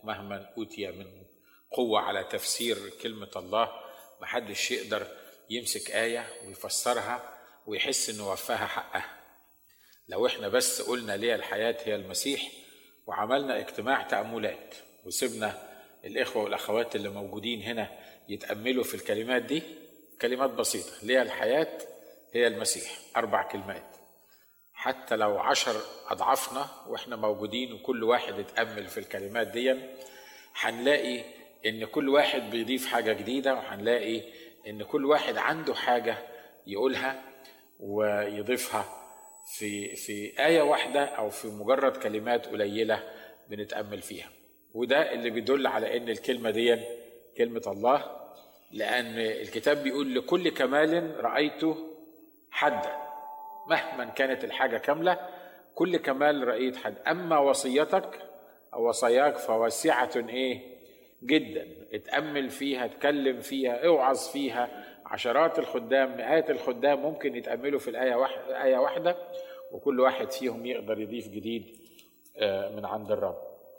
مهما اوتي من قوه على تفسير كلمه الله محدش يقدر يمسك ايه ويفسرها ويحس انه وفاها حقها لو احنا بس قلنا ليه الحياه هي المسيح وعملنا اجتماع تاملات وسبنا الاخوه والاخوات اللي موجودين هنا يتاملوا في الكلمات دي كلمات بسيطه ليه الحياه هي المسيح اربع كلمات حتى لو عشر أضعافنا وإحنا موجودين وكل واحد اتأمل في الكلمات دي هنلاقي إن كل واحد بيضيف حاجة جديدة وهنلاقي إن كل واحد عنده حاجة يقولها ويضيفها في في آية واحدة أو في مجرد كلمات قليلة بنتأمل فيها وده اللي بيدل على إن الكلمة دي كلمة الله لأن الكتاب بيقول لكل كمال رأيته حدا مهما كانت الحاجة كاملة كل كمال رأيت حد أما وصيتك أو وصاياك فواسعة إيه جدا اتأمل فيها اتكلم فيها اوعظ فيها عشرات الخدام مئات الخدام ممكن يتأملوا في الآية واحدة, آية واحدة وكل واحد فيهم يقدر يضيف جديد من عند الرب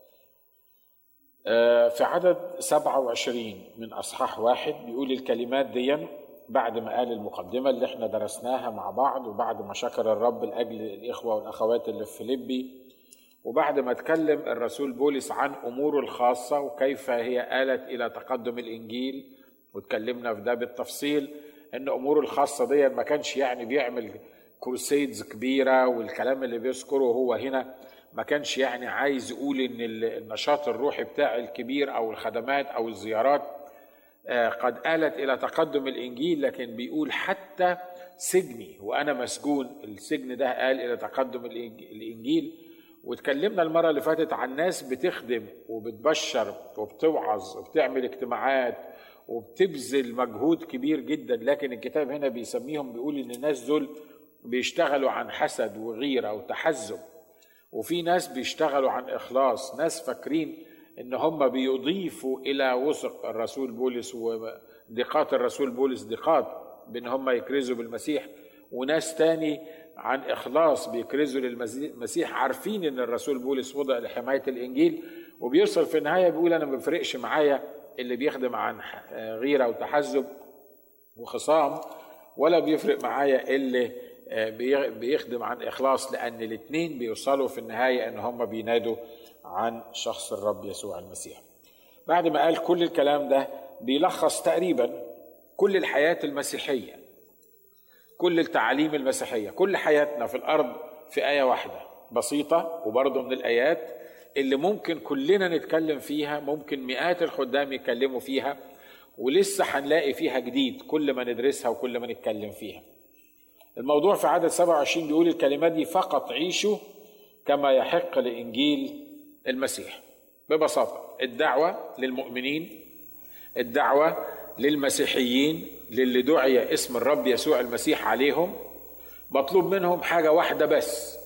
في عدد 27 من أصحاح واحد بيقول الكلمات دي بعد ما قال المقدمة اللي احنا درسناها مع بعض وبعد ما شكر الرب لأجل الإخوة والأخوات اللي في فيليبي وبعد ما اتكلم الرسول بولس عن أموره الخاصة وكيف هي آلت إلى تقدم الإنجيل واتكلمنا في ده بالتفصيل إن أموره الخاصة دي ما كانش يعني بيعمل كروسيدز كبيرة والكلام اللي بيذكره هو هنا ما كانش يعني عايز يقول إن النشاط الروحي بتاعي الكبير أو الخدمات أو الزيارات قد آلت إلى تقدم الإنجيل لكن بيقول حتى سجني وأنا مسجون السجن ده قال إلى تقدم الإنجيل واتكلمنا المرة اللي فاتت عن ناس بتخدم وبتبشر وبتوعظ وبتعمل اجتماعات وبتبذل مجهود كبير جدا لكن الكتاب هنا بيسميهم بيقول إن الناس دول بيشتغلوا عن حسد وغيرة وتحزب وفي ناس بيشتغلوا عن إخلاص ناس فاكرين ان هم بيضيفوا الى وثق الرسول بولس ودقات الرسول بولس دقات بان هم يكرزوا بالمسيح وناس تاني عن اخلاص بيكرزوا للمسيح عارفين ان الرسول بولس وضع لحمايه الانجيل وبيوصل في النهايه بيقول انا ما بيفرقش معايا اللي بيخدم عن غيره وتحزب وخصام ولا بيفرق معايا اللي بيخدم عن اخلاص لان الاثنين بيوصلوا في النهايه ان هم بينادوا عن شخص الرب يسوع المسيح بعد ما قال كل الكلام ده بيلخص تقريبا كل الحياة المسيحية كل التعاليم المسيحية كل حياتنا في الأرض في آية واحدة بسيطة وبرضه من الآيات اللي ممكن كلنا نتكلم فيها ممكن مئات الخدام يتكلموا فيها ولسه هنلاقي فيها جديد كل ما ندرسها وكل ما نتكلم فيها الموضوع في عدد 27 بيقول الكلمات دي فقط عيشوا كما يحق لإنجيل المسيح ببساطة الدعوة للمؤمنين الدعوة للمسيحيين للي دعي اسم الرب يسوع المسيح عليهم مطلوب منهم حاجة واحدة بس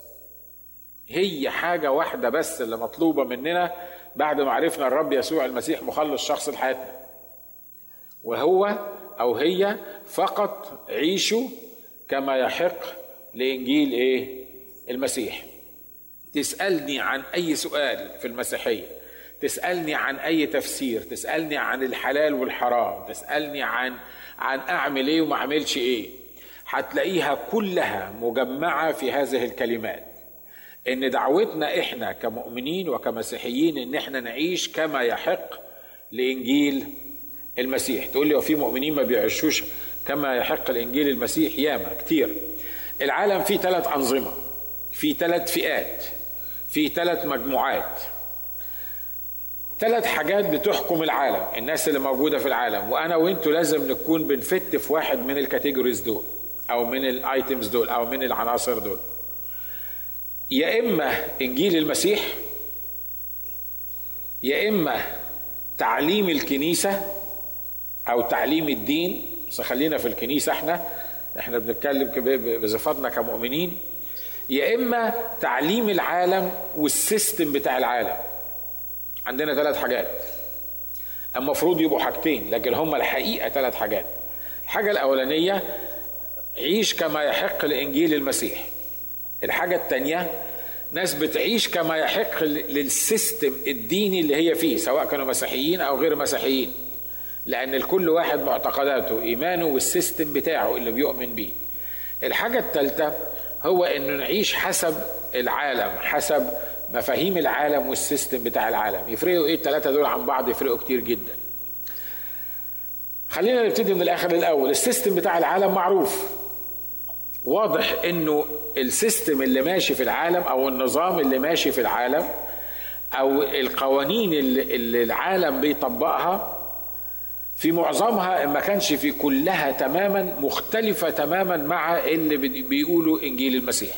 هي حاجة واحدة بس اللي مطلوبة مننا بعد ما عرفنا الرب يسوع المسيح مخلص شخص لحياتنا وهو أو هي فقط عيشوا كما يحق لإنجيل إيه المسيح تسألني عن أي سؤال في المسيحية تسألني عن أي تفسير تسألني عن الحلال والحرام تسألني عن عن أعمل إيه وما أعملش إيه هتلاقيها كلها مجمعة في هذه الكلمات إن دعوتنا إحنا كمؤمنين وكمسيحيين إن إحنا نعيش كما يحق لإنجيل المسيح تقول لي وفي مؤمنين ما بيعيشوش كما يحق الإنجيل المسيح ياما كتير العالم فيه ثلاث أنظمة في ثلاث فئات في ثلاث مجموعات ثلاث حاجات بتحكم العالم الناس اللي موجودة في العالم وأنا وأنتوا لازم نكون بنفت في واحد من الكاتيجوريز دول أو من الايتمز دول أو من العناصر دول يا إما إنجيل المسيح يا إما تعليم الكنيسة أو تعليم الدين بس خلينا في الكنيسة احنا احنا بنتكلم بصفتنا كمؤمنين يا اما تعليم العالم والسيستم بتاع العالم عندنا ثلاث حاجات المفروض يبقوا حاجتين لكن هم الحقيقه ثلاث حاجات الحاجه الاولانيه عيش كما يحق لانجيل المسيح الحاجه الثانيه ناس بتعيش كما يحق للسيستم الديني اللي هي فيه سواء كانوا مسيحيين او غير مسيحيين لان لكل واحد معتقداته ايمانه والسيستم بتاعه اللي بيؤمن بيه الحاجة الثالثة هو انه نعيش حسب العالم حسب مفاهيم العالم والسيستم بتاع العالم يفرقوا ايه الثلاثة دول عن بعض يفرقوا كتير جدا خلينا نبتدي من الاخر للاول السيستم بتاع العالم معروف واضح انه السيستم اللي ماشي في العالم او النظام اللي ماشي في العالم او القوانين اللي, اللي العالم بيطبقها في معظمها ما كانش في كلها تماما مختلفة تماما مع اللي بيقولوا انجيل المسيح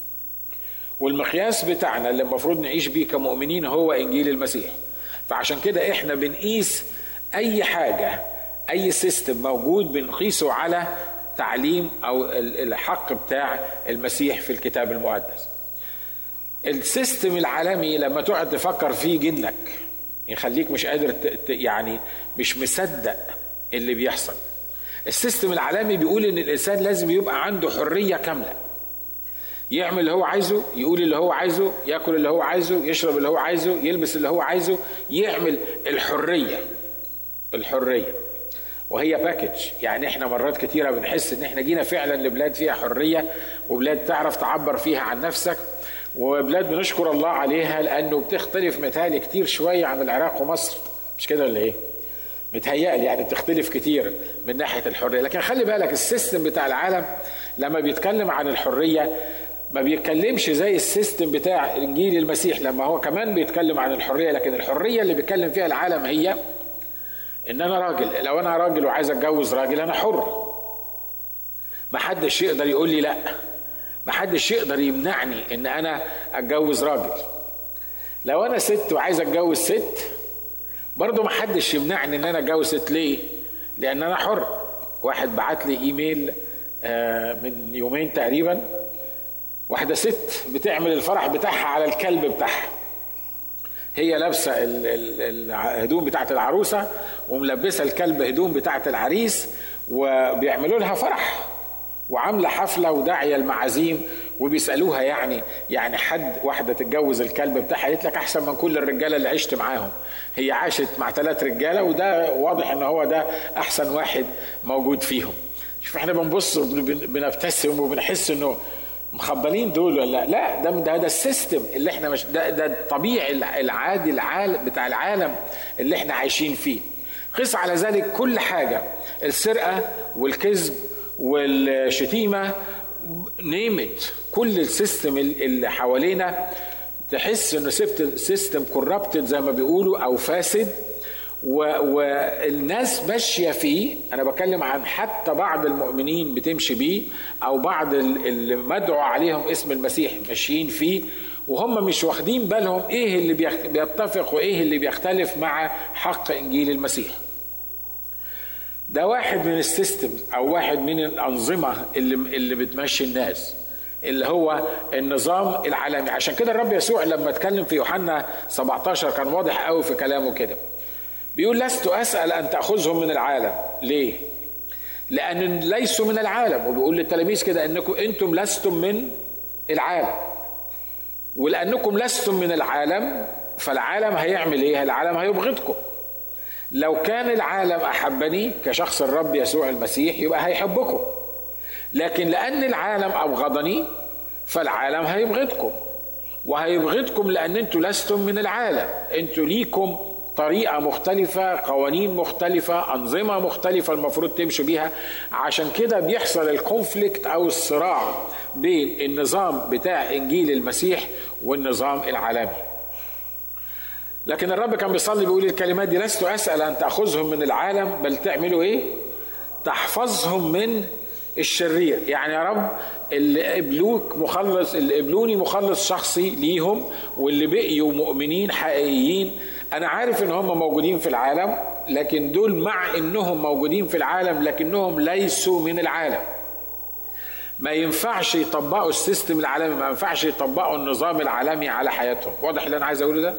والمقياس بتاعنا اللي المفروض نعيش بيه كمؤمنين هو انجيل المسيح فعشان كده احنا بنقيس اي حاجة اي سيستم موجود بنقيسه على تعليم او الحق بتاع المسيح في الكتاب المقدس السيستم العالمي لما تقعد تفكر فيه جنك يخليك مش قادر يعني مش مصدق اللي بيحصل السيستم العالمي بيقول ان الانسان لازم يبقى عنده حريه كامله يعمل اللي هو عايزه يقول اللي هو عايزه ياكل اللي هو عايزه يشرب اللي هو عايزه يلبس اللي هو عايزه يعمل الحريه الحريه وهي باكج يعني احنا مرات كتيره بنحس ان احنا جينا فعلا لبلاد فيها حريه وبلاد تعرف تعبر فيها عن نفسك وبلاد بنشكر الله عليها لانه بتختلف متهيألي كتير شويه عن العراق ومصر مش كده ولا ايه؟ متهيألي يعني بتختلف كتير من ناحيه الحريه لكن خلي بالك السيستم بتاع العالم لما بيتكلم عن الحريه ما بيتكلمش زي السيستم بتاع انجيل المسيح لما هو كمان بيتكلم عن الحريه لكن الحريه اللي بيتكلم فيها العالم هي ان انا راجل لو انا راجل وعايز اتجوز راجل انا حر محدش يقدر يقول لي لا محدش يقدر يمنعني ان انا اتجوز راجل لو انا ست وعايز اتجوز ست برضه محدش يمنعني ان انا اتجوز ست ليه لان انا حر واحد بعت لي ايميل آه، من يومين تقريبا واحدة ست بتعمل الفرح بتاعها على الكلب بتاعها هي لابسة الهدوم بتاعت العروسة وملبسة الكلب هدوم بتاعت العريس وبيعملوا لها فرح وعامله حفله وداعيه المعازيم وبيسالوها يعني يعني حد واحده تتجوز الكلب بتاعها قالت لك احسن من كل الرجاله اللي عشت معاهم هي عاشت مع ثلاث رجاله وده واضح ان هو ده احسن واحد موجود فيهم شوف احنا بنبص بنبتسم وبنحس انه مخبلين دول ولا لا ده ده ده السيستم اللي احنا مش ده ده الطبيعي العادي العالم بتاع العالم اللي احنا عايشين فيه قس على ذلك كل حاجه السرقه والكذب والشتيمه نيمت كل السيستم اللي حوالينا تحس انه سيستم كوربتد زي ما بيقولوا او فاسد والناس ماشيه فيه انا بتكلم عن حتى بعض المؤمنين بتمشي بيه او بعض اللي مدعو عليهم اسم المسيح ماشيين فيه وهم مش واخدين بالهم ايه اللي بيتفق وايه اللي بيختلف مع حق انجيل المسيح ده واحد من السيستم او واحد من الانظمه اللي اللي بتمشي الناس اللي هو النظام العالمي عشان كده الرب يسوع لما اتكلم في يوحنا 17 كان واضح قوي في كلامه كده بيقول لست اسال ان تاخذهم من العالم ليه لان ليسوا من العالم وبيقول للتلاميذ كده انكم انتم لستم من العالم ولانكم لستم من العالم فالعالم هيعمل ايه العالم هيبغضكم لو كان العالم احبني كشخص الرب يسوع المسيح يبقى هيحبكم لكن لان العالم ابغضني فالعالم هيبغضكم وهيبغضكم لان انتوا لستم من العالم انتوا ليكم طريقة مختلفة قوانين مختلفة أنظمة مختلفة المفروض تمشوا بيها عشان كده بيحصل الكونفليكت أو الصراع بين النظام بتاع إنجيل المسيح والنظام العالمي لكن الرب كان بيصلي بيقول الكلمات دي لست اسال ان تاخذهم من العالم بل تعملوا ايه؟ تحفظهم من الشرير يعني يا رب اللي قبلوك مخلص اللي قبلوني مخلص شخصي ليهم واللي بقيوا مؤمنين حقيقيين انا عارف ان هم موجودين في العالم لكن دول مع انهم موجودين في العالم لكنهم ليسوا من العالم ما ينفعش يطبقوا السيستم العالمي ما ينفعش يطبقوا النظام العالمي على حياتهم واضح اللي انا عايز اقوله ده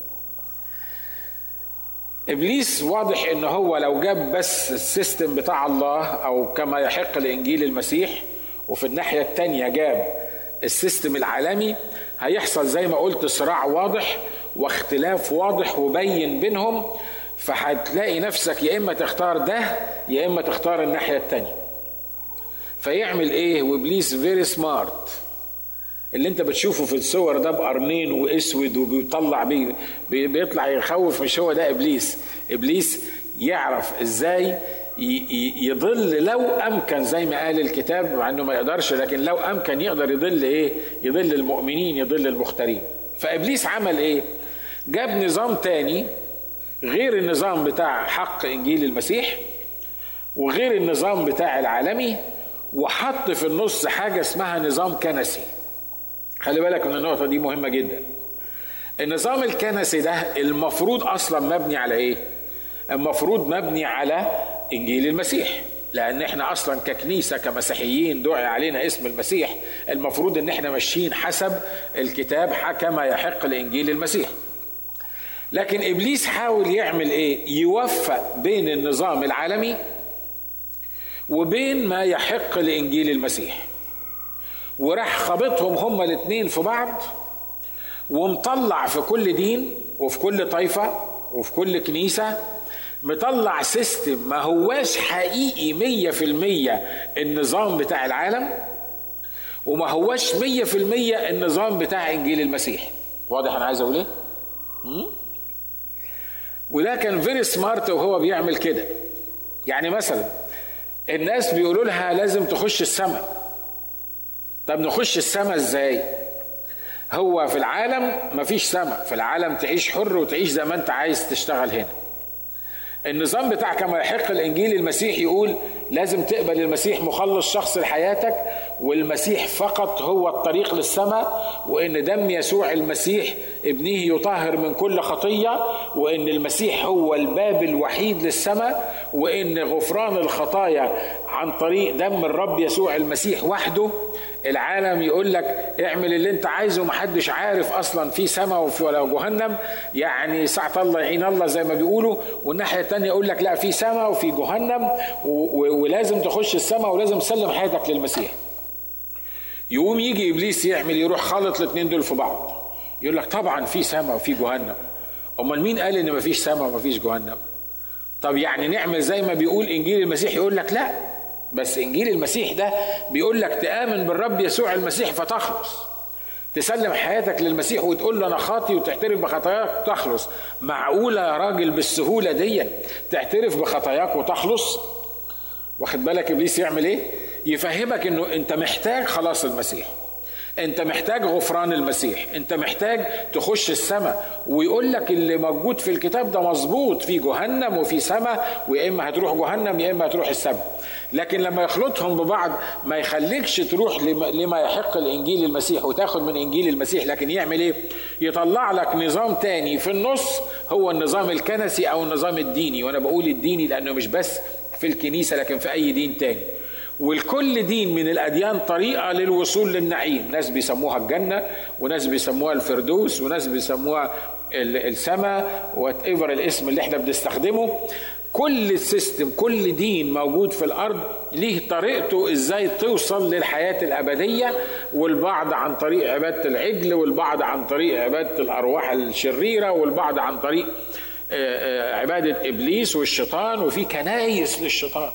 ابليس واضح ان هو لو جاب بس السيستم بتاع الله او كما يحق لانجيل المسيح وفي الناحيه الثانيه جاب السيستم العالمي هيحصل زي ما قلت صراع واضح واختلاف واضح وبين بينهم فهتلاقي نفسك يا اما تختار ده يا اما تختار الناحيه التانيه فيعمل ايه وابليس فيري سمارت اللي انت بتشوفه في الصور ده بقرنين واسود وبيطلع بي بيطلع يخوف مش هو ده ابليس ابليس يعرف ازاي يضل لو امكن زي ما قال الكتاب مع انه ما يقدرش لكن لو امكن يقدر يضل ايه يضل المؤمنين يضل المختارين فابليس عمل ايه جاب نظام تاني غير النظام بتاع حق انجيل المسيح وغير النظام بتاع العالمي وحط في النص حاجه اسمها نظام كنسي خلي بالك من النقطه دي مهمه جدا النظام الكنسي ده المفروض اصلا مبني على ايه المفروض مبني على انجيل المسيح لان احنا اصلا ككنيسه كمسيحيين دعي علينا اسم المسيح المفروض ان احنا ماشيين حسب الكتاب كما يحق لانجيل المسيح لكن ابليس حاول يعمل ايه يوفق بين النظام العالمي وبين ما يحق لانجيل المسيح وراح خابطهم هما الاثنين في بعض ومطلع في كل دين وفي كل طائفه وفي كل كنيسه مطلع سيستم ما هواش حقيقي مية في المية النظام بتاع العالم وما هواش مية في المية النظام بتاع إنجيل المسيح واضح أنا عايز أقول إيه؟ وده كان فيري سمارت وهو بيعمل كده يعني مثلا الناس بيقولوا لها لازم تخش السماء طب نخش السماء ازاي هو في العالم مفيش سماء في العالم تعيش حر وتعيش زي ما انت عايز تشتغل هنا النظام بتاع كما يحق الانجيل المسيح يقول لازم تقبل المسيح مخلص شخص لحياتك والمسيح فقط هو الطريق للسماء وان دم يسوع المسيح ابنه يطهر من كل خطيه وان المسيح هو الباب الوحيد للسماء وان غفران الخطايا عن طريق دم الرب يسوع المسيح وحده العالم يقول لك اعمل اللي انت عايزه ومحدش عارف اصلا في سماء ولا جهنم يعني ساعة الله يعين الله زي ما بيقولوا والناحية التانية يقول لك لا في سماء وفي جهنم ولازم تخش السماء ولازم تسلم حياتك للمسيح يقوم يجي ابليس يعمل يروح خالط الاثنين دول في بعض يقول لك طبعا في سماء وفي جهنم امال مين قال ان مفيش سماء ومفيش جهنم طب يعني نعمل زي ما بيقول انجيل المسيح يقول لك لا بس انجيل المسيح ده بيقول لك تامن بالرب يسوع المسيح فتخلص تسلم حياتك للمسيح وتقول له انا خاطي وتعترف بخطاياك تخلص معقوله يا راجل بالسهوله دي تعترف بخطاياك وتخلص واخد بالك ابليس يعمل ايه يفهمك انه انت محتاج خلاص المسيح انت محتاج غفران المسيح انت محتاج تخش السماء ويقول لك اللي موجود في الكتاب ده مظبوط في جهنم وفي سماء ويا اما هتروح جهنم يا اما هتروح السماء لكن لما يخلطهم ببعض ما يخليكش تروح لما يحق الانجيل المسيح وتاخد من انجيل المسيح لكن يعمل ايه يطلع لك نظام تاني في النص هو النظام الكنسي او النظام الديني وانا بقول الديني لانه مش بس في الكنيسه لكن في اي دين تاني والكل دين من الاديان طريقه للوصول للنعيم ناس بيسموها الجنه وناس بيسموها الفردوس وناس بيسموها السماء وات ايفر الاسم اللي احنا بنستخدمه كل سيستم كل دين موجود في الارض ليه طريقته ازاي توصل للحياه الابديه والبعض عن طريق عباده العجل والبعض عن طريق عباده الارواح الشريره والبعض عن طريق عباده ابليس والشيطان وفي كنايس للشيطان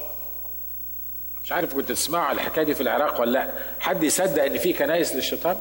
مش عارف كنت تسمعوا الحكايه دي في العراق ولا لا حد يصدق ان في كنايس للشيطان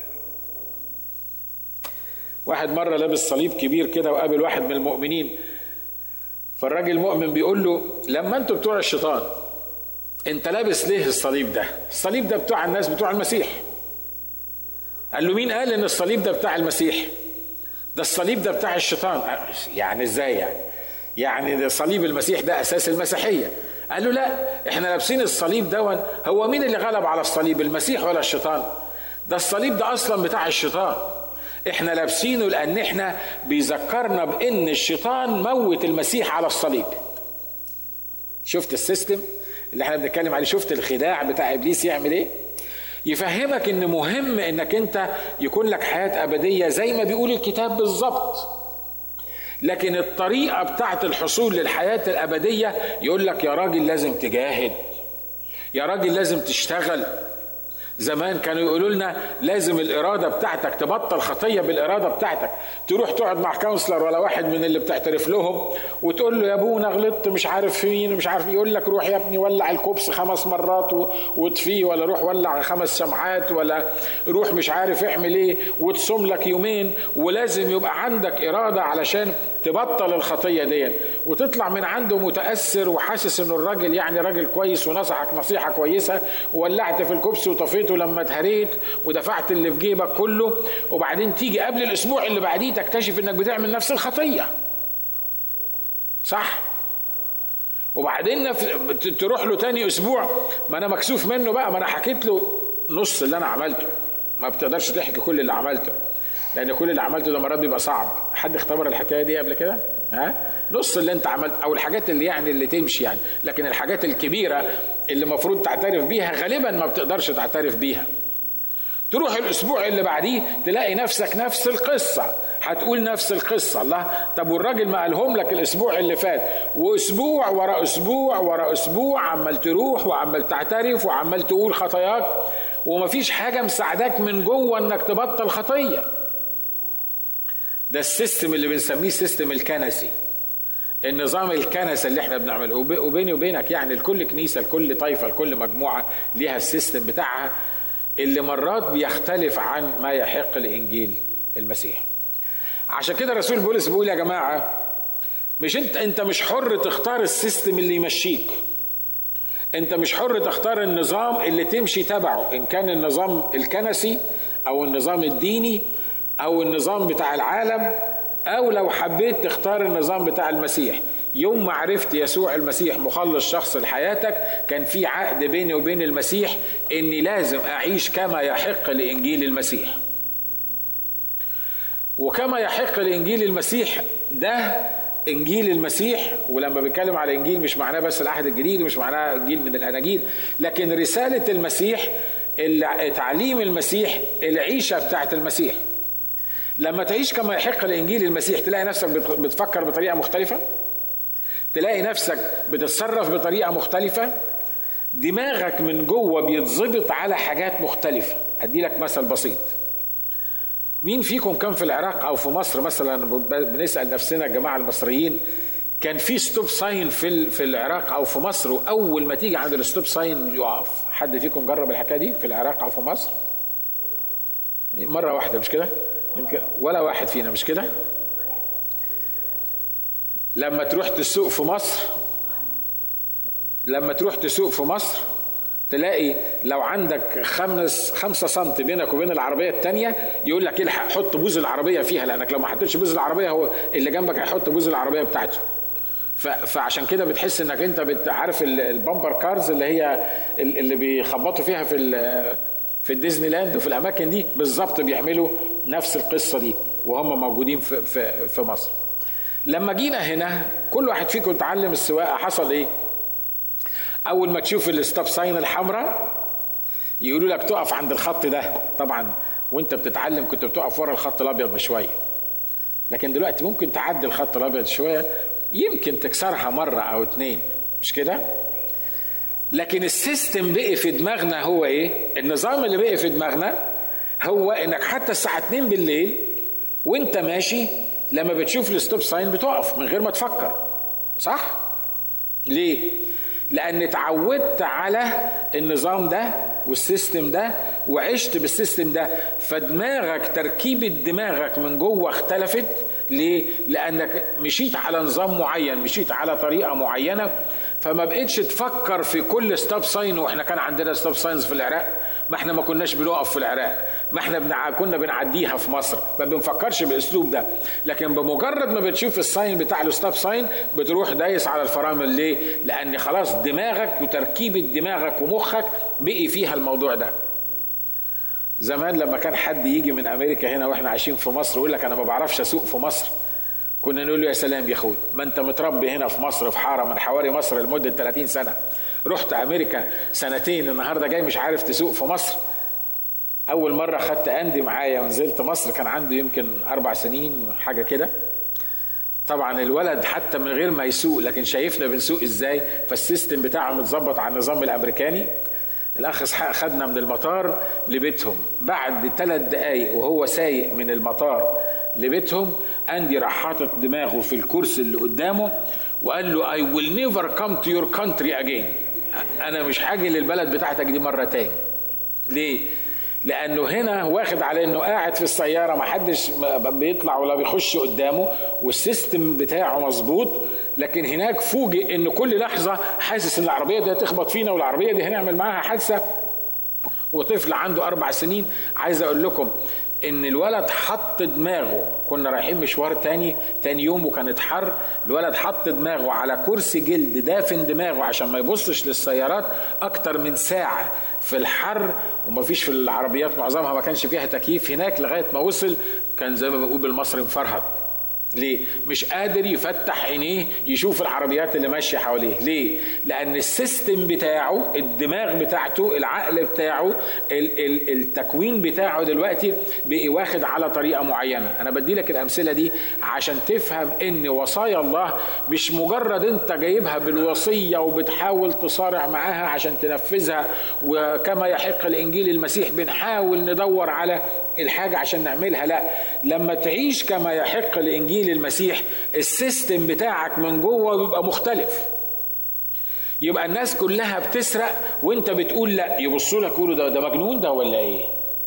واحد مره لابس صليب كبير كده وقابل واحد من المؤمنين فالراجل المؤمن بيقول له لما انتوا بتوع الشيطان انت لابس ليه الصليب ده الصليب ده بتوع الناس بتوع المسيح قال له مين قال ان الصليب ده بتاع المسيح ده الصليب ده بتاع الشيطان يعني ازاي يعني يعني ده صليب المسيح ده اساس المسيحيه قال له لا احنا لابسين الصليب دون هو مين اللي غلب على الصليب المسيح ولا الشيطان ده الصليب ده اصلا بتاع الشيطان احنا لابسينه لان احنا بيذكرنا بان الشيطان موت المسيح على الصليب شفت السيستم اللي احنا بنتكلم عليه شفت الخداع بتاع ابليس يعمل ايه يفهمك ان مهم انك انت يكون لك حياه ابديه زي ما بيقول الكتاب بالظبط لكن الطريقه بتاعت الحصول للحياه الابديه يقول لك يا راجل لازم تجاهد يا راجل لازم تشتغل زمان كانوا يقولوا لنا لازم الاراده بتاعتك تبطل خطيه بالاراده بتاعتك تروح تقعد مع كونسلر ولا واحد من اللي بتعترف لهم وتقول له يا ابونا غلطت مش عارف فين مش عارف يقول لك روح يا ابني ولع الكوبس خمس مرات واطفيه ولا روح ولع خمس شمعات ولا روح مش عارف اعمل ايه وتصوم لك يومين ولازم يبقى عندك اراده علشان تبطل الخطيه دي وتطلع من عنده متاثر وحاسس انه الراجل يعني راجل كويس ونصحك نصيحه كويسه وولعت في الكوبس وطفيته لما اتهريت ودفعت اللي في جيبك كله وبعدين تيجي قبل الاسبوع اللي بعديه تكتشف انك بتعمل نفس الخطيه صح وبعدين تروح له تاني اسبوع ما انا مكسوف منه بقى ما انا حكيت له نص اللي انا عملته ما بتقدرش تحكي كل اللي عملته لان كل اللي عملته ده مرات بيبقى صعب حد اختبر الحكايه دي قبل كده ها نص اللي انت عملت او الحاجات اللي يعني اللي تمشي يعني لكن الحاجات الكبيره اللي المفروض تعترف بيها غالبا ما بتقدرش تعترف بيها تروح الاسبوع اللي بعديه تلاقي نفسك نفس القصه هتقول نفس القصه الله طب والراجل ما قالهم لك الاسبوع اللي فات واسبوع ورا اسبوع ورا اسبوع عمال تروح وعمال تعترف وعمال تقول خطاياك ومفيش حاجه مساعداك من جوه انك تبطل خطيه ده السيستم اللي بنسميه السيستم الكنسي النظام الكنسي اللي احنا بنعمله وبيني وبينك يعني لكل كنيسه لكل طائفه لكل مجموعه ليها السيستم بتاعها اللي مرات بيختلف عن ما يحق لانجيل المسيح عشان كده الرسول بولس بيقول يا جماعه مش انت انت مش حر تختار السيستم اللي يمشيك انت مش حر تختار النظام اللي تمشي تبعه ان كان النظام الكنسي او النظام الديني او النظام بتاع العالم او لو حبيت تختار النظام بتاع المسيح يوم ما عرفت يسوع المسيح مخلص شخص لحياتك كان في عقد بيني وبين المسيح اني لازم اعيش كما يحق لانجيل المسيح وكما يحق لانجيل المسيح ده انجيل المسيح ولما بيتكلم على انجيل مش معناه بس العهد الجديد مش معناه انجيل من الاناجيل لكن رساله المسيح تعليم المسيح العيشه بتاعت المسيح لما تعيش كما يحق لانجيل المسيح تلاقي نفسك بتفكر بطريقه مختلفه تلاقي نفسك بتتصرف بطريقه مختلفه دماغك من جوه بيتظبط على حاجات مختلفه ادي لك مثل بسيط مين فيكم كان في العراق او في مصر مثلا بنسال نفسنا الجماعه المصريين كان في ستوب ساين في في العراق او في مصر واول ما تيجي عند الستوب ساين يقف حد فيكم جرب الحكايه دي في العراق او في مصر مره واحده مش كده يمكن ولا واحد فينا مش كده لما تروح تسوق في مصر لما تروح تسوق في مصر تلاقي لو عندك خمس خمسة سم بينك وبين العربية التانية يقول لك الحق حط بوز العربية فيها لأنك لو ما حطيتش بوز العربية هو اللي جنبك هيحط بوز العربية بتاعته فعشان كده بتحس انك انت عارف البامبر كارز اللي هي اللي بيخبطوا فيها في في الديزني لاند وفي الاماكن دي بالظبط بيعملوا نفس القصه دي وهم موجودين في في في مصر لما جينا هنا كل واحد فيكم اتعلم السواقه حصل ايه اول ما تشوف الستوب ساين الحمراء يقولوا لك تقف عند الخط ده طبعا وانت بتتعلم كنت بتقف ورا الخط الابيض بشويه لكن دلوقتي ممكن تعدي الخط الابيض شويه يمكن تكسرها مره او اتنين مش كده لكن السيستم بقي في دماغنا هو ايه النظام اللي بقي في دماغنا هو انك حتى الساعه 2 بالليل وانت ماشي لما بتشوف الستوب ساين بتقف من غير ما تفكر صح ليه لان اتعودت على النظام ده والسيستم ده وعشت بالسيستم ده فدماغك تركيبة دماغك من جوه اختلفت ليه؟ لأنك مشيت على نظام معين مشيت على طريقة معينة فما بقتش تفكر في كل ستوب ساين واحنا كان عندنا ستوب ساينز في العراق ما احنا ما كناش بنقف في العراق ما احنا بنع... كنا بنعديها في مصر ما بنفكرش بالاسلوب ده لكن بمجرد ما بتشوف الساين بتاع الستوب ساين بتروح دايس على الفرامل ليه لان خلاص دماغك وتركيبه دماغك ومخك بقي فيها الموضوع ده زمان لما كان حد يجي من امريكا هنا واحنا عايشين في مصر ويقول لك انا ما بعرفش اسوق في مصر كنا نقول له يا سلام يا اخوي ما انت متربي هنا في مصر في حاره من حواري مصر لمده 30 سنه رحت امريكا سنتين النهارده جاي مش عارف تسوق في مصر اول مره خدت اندي معايا ونزلت مصر كان عنده يمكن اربع سنين حاجه كده طبعا الولد حتى من غير ما يسوق لكن شايفنا بنسوق ازاي فالسيستم بتاعه متظبط على النظام الامريكاني الاخ اسحاق خدنا من المطار لبيتهم بعد ثلاث دقايق وهو سايق من المطار لبيتهم اندي راح حاطط دماغه في الكرسي اللي قدامه وقال له I will never come to your country again انا مش حاجي للبلد بتاعتك دي مره تاني ليه لانه هنا واخد على انه قاعد في السياره ما حدش بيطلع ولا بيخش قدامه والسيستم بتاعه مظبوط لكن هناك فوجئ ان كل لحظه حاسس ان العربيه دي هتخبط فينا والعربيه دي هنعمل معاها حادثه وطفل عنده اربع سنين عايز اقول لكم ان الولد حط دماغه كنا رايحين مشوار تاني تاني يوم وكانت حر الولد حط دماغه على كرسي جلد دافن دماغه عشان ما يبصش للسيارات اكتر من ساعة في الحر ومفيش في العربيات معظمها ما كانش فيها تكييف هناك لغاية ما وصل كان زي ما بنقول بالمصري مفرهد ليه؟ مش قادر يفتح عينيه يشوف العربيات اللي ماشيه حواليه، ليه؟ لأن السيستم بتاعه، الدماغ بتاعته، العقل بتاعه، ال- ال- التكوين بتاعه دلوقتي بقي واخد على طريقة معينة، أنا بدي لك الأمثلة دي عشان تفهم إن وصايا الله مش مجرد أنت جايبها بالوصية وبتحاول تصارع معاها عشان تنفذها وكما يحق الإنجيل المسيح بنحاول ندور على الحاجة عشان نعملها لا لما تعيش كما يحق لإنجيل المسيح السيستم بتاعك من جوه بيبقى مختلف يبقى الناس كلها بتسرق وانت بتقول لا يبصوا لك يقولوا ده ده مجنون ده ولا ايه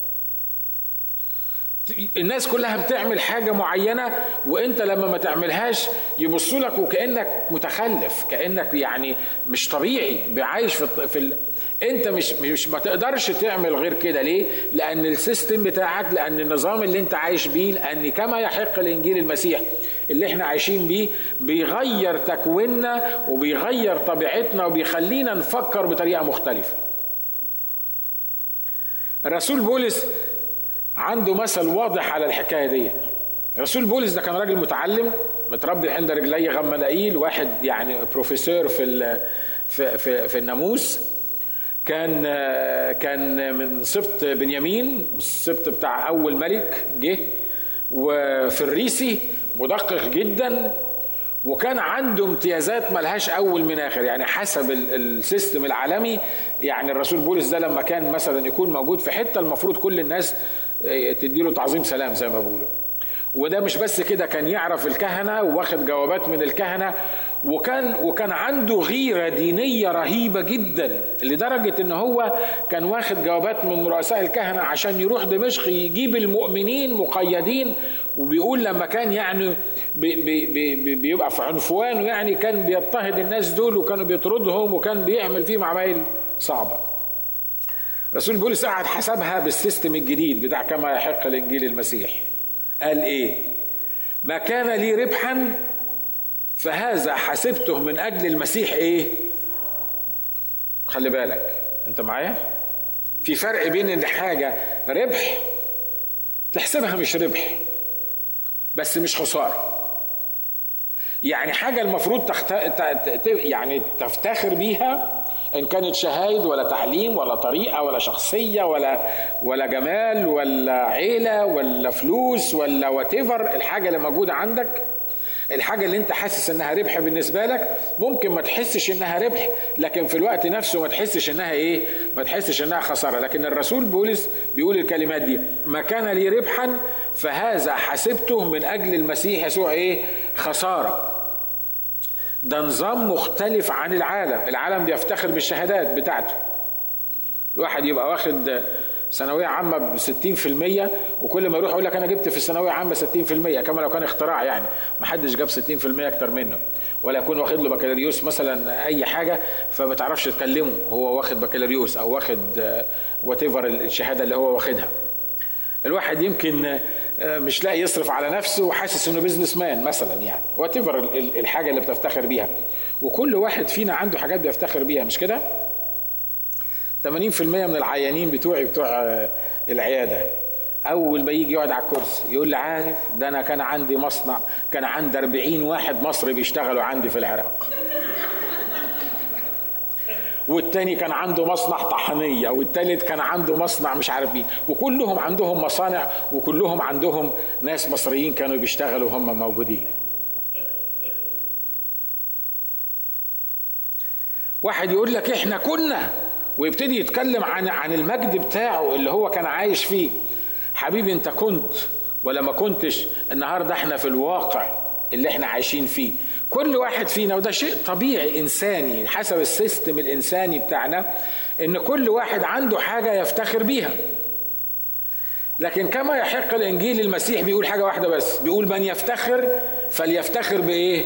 الناس كلها بتعمل حاجة معينة وانت لما ما تعملهاش يبصوا لك وكأنك متخلف كأنك يعني مش طبيعي عايش في, في ال... انت مش مش ما تقدرش تعمل غير كده ليه؟ لان السيستم بتاعك لان النظام اللي انت عايش بيه لان كما يحق الانجيل المسيح اللي احنا عايشين بيه بيغير تكويننا وبيغير طبيعتنا وبيخلينا نفكر بطريقه مختلفه. الرسول بولس عنده مثل واضح على الحكايه دي. رسول بولس ده كان راجل متعلم متربي عند رجلي غمنائيل واحد يعني بروفيسور في في في, في الناموس كان كان من سبط بنيامين السبط بتاع اول ملك جه وفي الريسي مدقق جدا وكان عنده امتيازات ملهاش اول من اخر يعني حسب السيستم العالمي يعني الرسول بولس ده لما كان مثلا يكون موجود في حته المفروض كل الناس تديله تعظيم سلام زي ما بيقولوا وده مش بس كده كان يعرف الكهنه واخد جوابات من الكهنه وكان وكان عنده غيره دينيه رهيبه جدا لدرجه ان هو كان واخد جوابات من رؤساء الكهنه عشان يروح دمشق يجيب المؤمنين مقيدين وبيقول لما كان يعني بي بي بي بيبقى في عنفوان يعني كان بيضطهد الناس دول وكانوا بيطردهم وكان بيعمل فيهم عمايل صعبه. رسول بولس قعد حسبها بالسيستم الجديد بتاع كما يحق الانجيل المسيح. قال ايه؟ ما كان لي ربحا فهذا حسبته من اجل المسيح ايه خلي بالك انت معايا في فرق بين ان حاجه ربح تحسبها مش ربح بس مش خساره يعني حاجه المفروض تخت... ت... يعني تفتخر بيها ان كانت شهايد ولا تعليم ولا طريقه ولا شخصيه ولا ولا جمال ولا عيله ولا فلوس ولا وات الحاجه اللي موجوده عندك الحاجة اللي انت حاسس انها ربح بالنسبة لك ممكن ما تحسش انها ربح لكن في الوقت نفسه ما تحسش انها ايه ما تحسش انها خسارة لكن الرسول بولس بيقول الكلمات دي ما كان لي ربحا فهذا حسبته من اجل المسيح يسوع ايه خسارة ده نظام مختلف عن العالم العالم بيفتخر بالشهادات بتاعته الواحد يبقى واخد ثانوية عامة ب 60% وكل ما يروح يقول لك أنا جبت في الثانوية عامة 60% كما لو كان اختراع يعني ما حدش جاب 60% أكتر منه ولا يكون واخد له بكالوريوس مثلا أي حاجة فما تعرفش تكلمه هو واخد بكالوريوس أو واخد وات الشهادة اللي هو واخدها الواحد يمكن مش لاقي يصرف على نفسه وحاسس انه بزنس مان مثلا يعني وات الحاجه اللي بتفتخر بيها وكل واحد فينا عنده حاجات بيفتخر بيها مش كده 80% من العيانين بتوعي بتوع العياده اول ما يجي يقعد على الكرسي يقول لي عارف ده انا كان عندي مصنع كان عندي 40 واحد مصري بيشتغلوا عندي في العراق والتاني كان عنده مصنع طحنية والتالت كان عنده مصنع مش عارف مين وكلهم عندهم مصانع وكلهم عندهم ناس مصريين كانوا بيشتغلوا هم موجودين واحد يقول لك احنا كنا ويبتدي يتكلم عن عن المجد بتاعه اللي هو كان عايش فيه حبيبي انت كنت ولا ما كنتش النهارده احنا في الواقع اللي احنا عايشين فيه كل واحد فينا وده شيء طبيعي انساني حسب السيستم الانساني بتاعنا ان كل واحد عنده حاجه يفتخر بيها لكن كما يحق الانجيل المسيح بيقول حاجه واحده بس بيقول من يفتخر فليفتخر بايه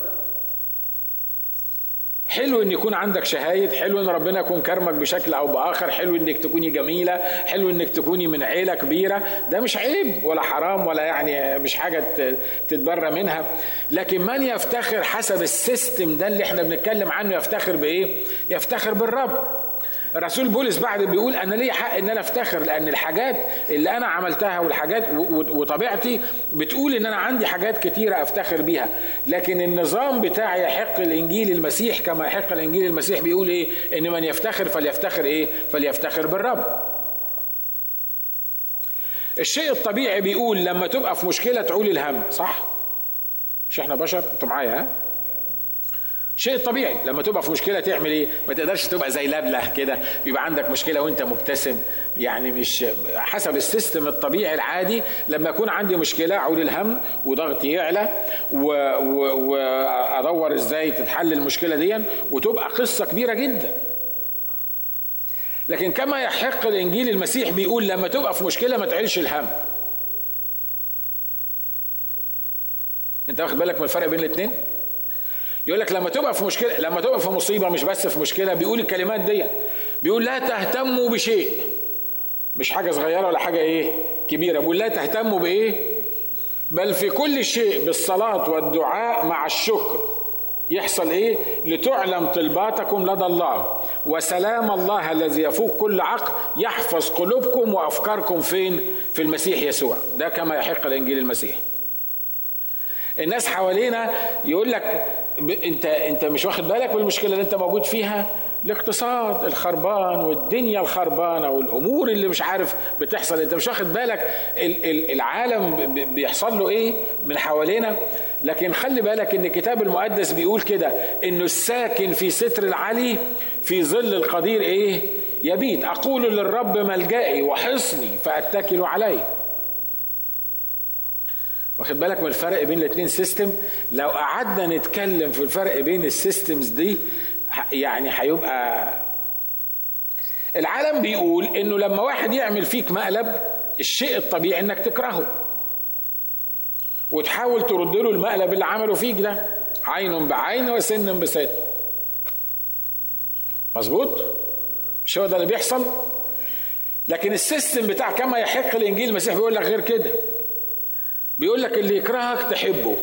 حلو ان يكون عندك شهايد حلو ان ربنا يكون كرمك بشكل او باخر حلو انك تكوني جميله حلو انك تكوني من عيله كبيره ده مش عيب ولا حرام ولا يعني مش حاجه تتبرى منها لكن من يفتخر حسب السيستم ده اللي احنا بنتكلم عنه يفتخر بايه يفتخر بالرب الرسول بولس بعد بيقول انا ليا حق ان انا افتخر لان الحاجات اللي انا عملتها والحاجات وطبيعتي بتقول ان انا عندي حاجات كتيره افتخر بيها لكن النظام بتاعي يحق الانجيل المسيح كما يحق الانجيل المسيح بيقول ايه ان من يفتخر فليفتخر ايه فليفتخر بالرب الشيء الطبيعي بيقول لما تبقى في مشكله تعول الهم صح مش احنا بشر انتوا معايا ها شيء طبيعي لما تبقى في مشكله تعمل ايه ما تقدرش تبقى زي لبله كده يبقى عندك مشكله وانت مبتسم يعني مش حسب السيستم الطبيعي العادي لما يكون عندي مشكله اعول الهم وضغطي يعلى وادور ازاي تتحل المشكله دي وتبقى قصه كبيره جدا لكن كما يحق الانجيل المسيح بيقول لما تبقى في مشكله ما تعيلش الهم انت واخد بالك من الفرق بين الاثنين يقول لك لما تبقى في مشكله لما تبقى في مصيبه مش بس في مشكله بيقول الكلمات دي بيقول لا تهتموا بشيء مش حاجه صغيره ولا حاجه ايه كبيره بيقول لا تهتموا بايه بل في كل شيء بالصلاه والدعاء مع الشكر يحصل ايه لتعلم طلباتكم لدى الله وسلام الله الذي يفوق كل عقل يحفظ قلوبكم وافكاركم فين في المسيح يسوع ده كما يحق الانجيل المسيح الناس حوالينا يقول لك انت انت مش واخد بالك بالمشكله اللي انت موجود فيها الاقتصاد الخربان والدنيا الخربانه والامور اللي مش عارف بتحصل انت مش واخد بالك العالم بيحصل له ايه من حوالينا لكن خلي بالك ان الكتاب المقدس بيقول كده انه الساكن في ستر العلي في ظل القدير ايه يبيت اقول للرب ملجئي وحصني فاتكل عليه واخد بالك من الفرق بين الاثنين سيستم لو قعدنا نتكلم في الفرق بين السيستمز دي يعني هيبقى العالم بيقول انه لما واحد يعمل فيك مقلب الشيء الطبيعي انك تكرهه وتحاول ترد له المقلب اللي عمله فيك ده عين بعين وسن بسن مظبوط مش هو ده اللي بيحصل لكن السيستم بتاع كما يحق الانجيل المسيح بيقول لك غير كده بيقول لك اللي يكرهك تحبه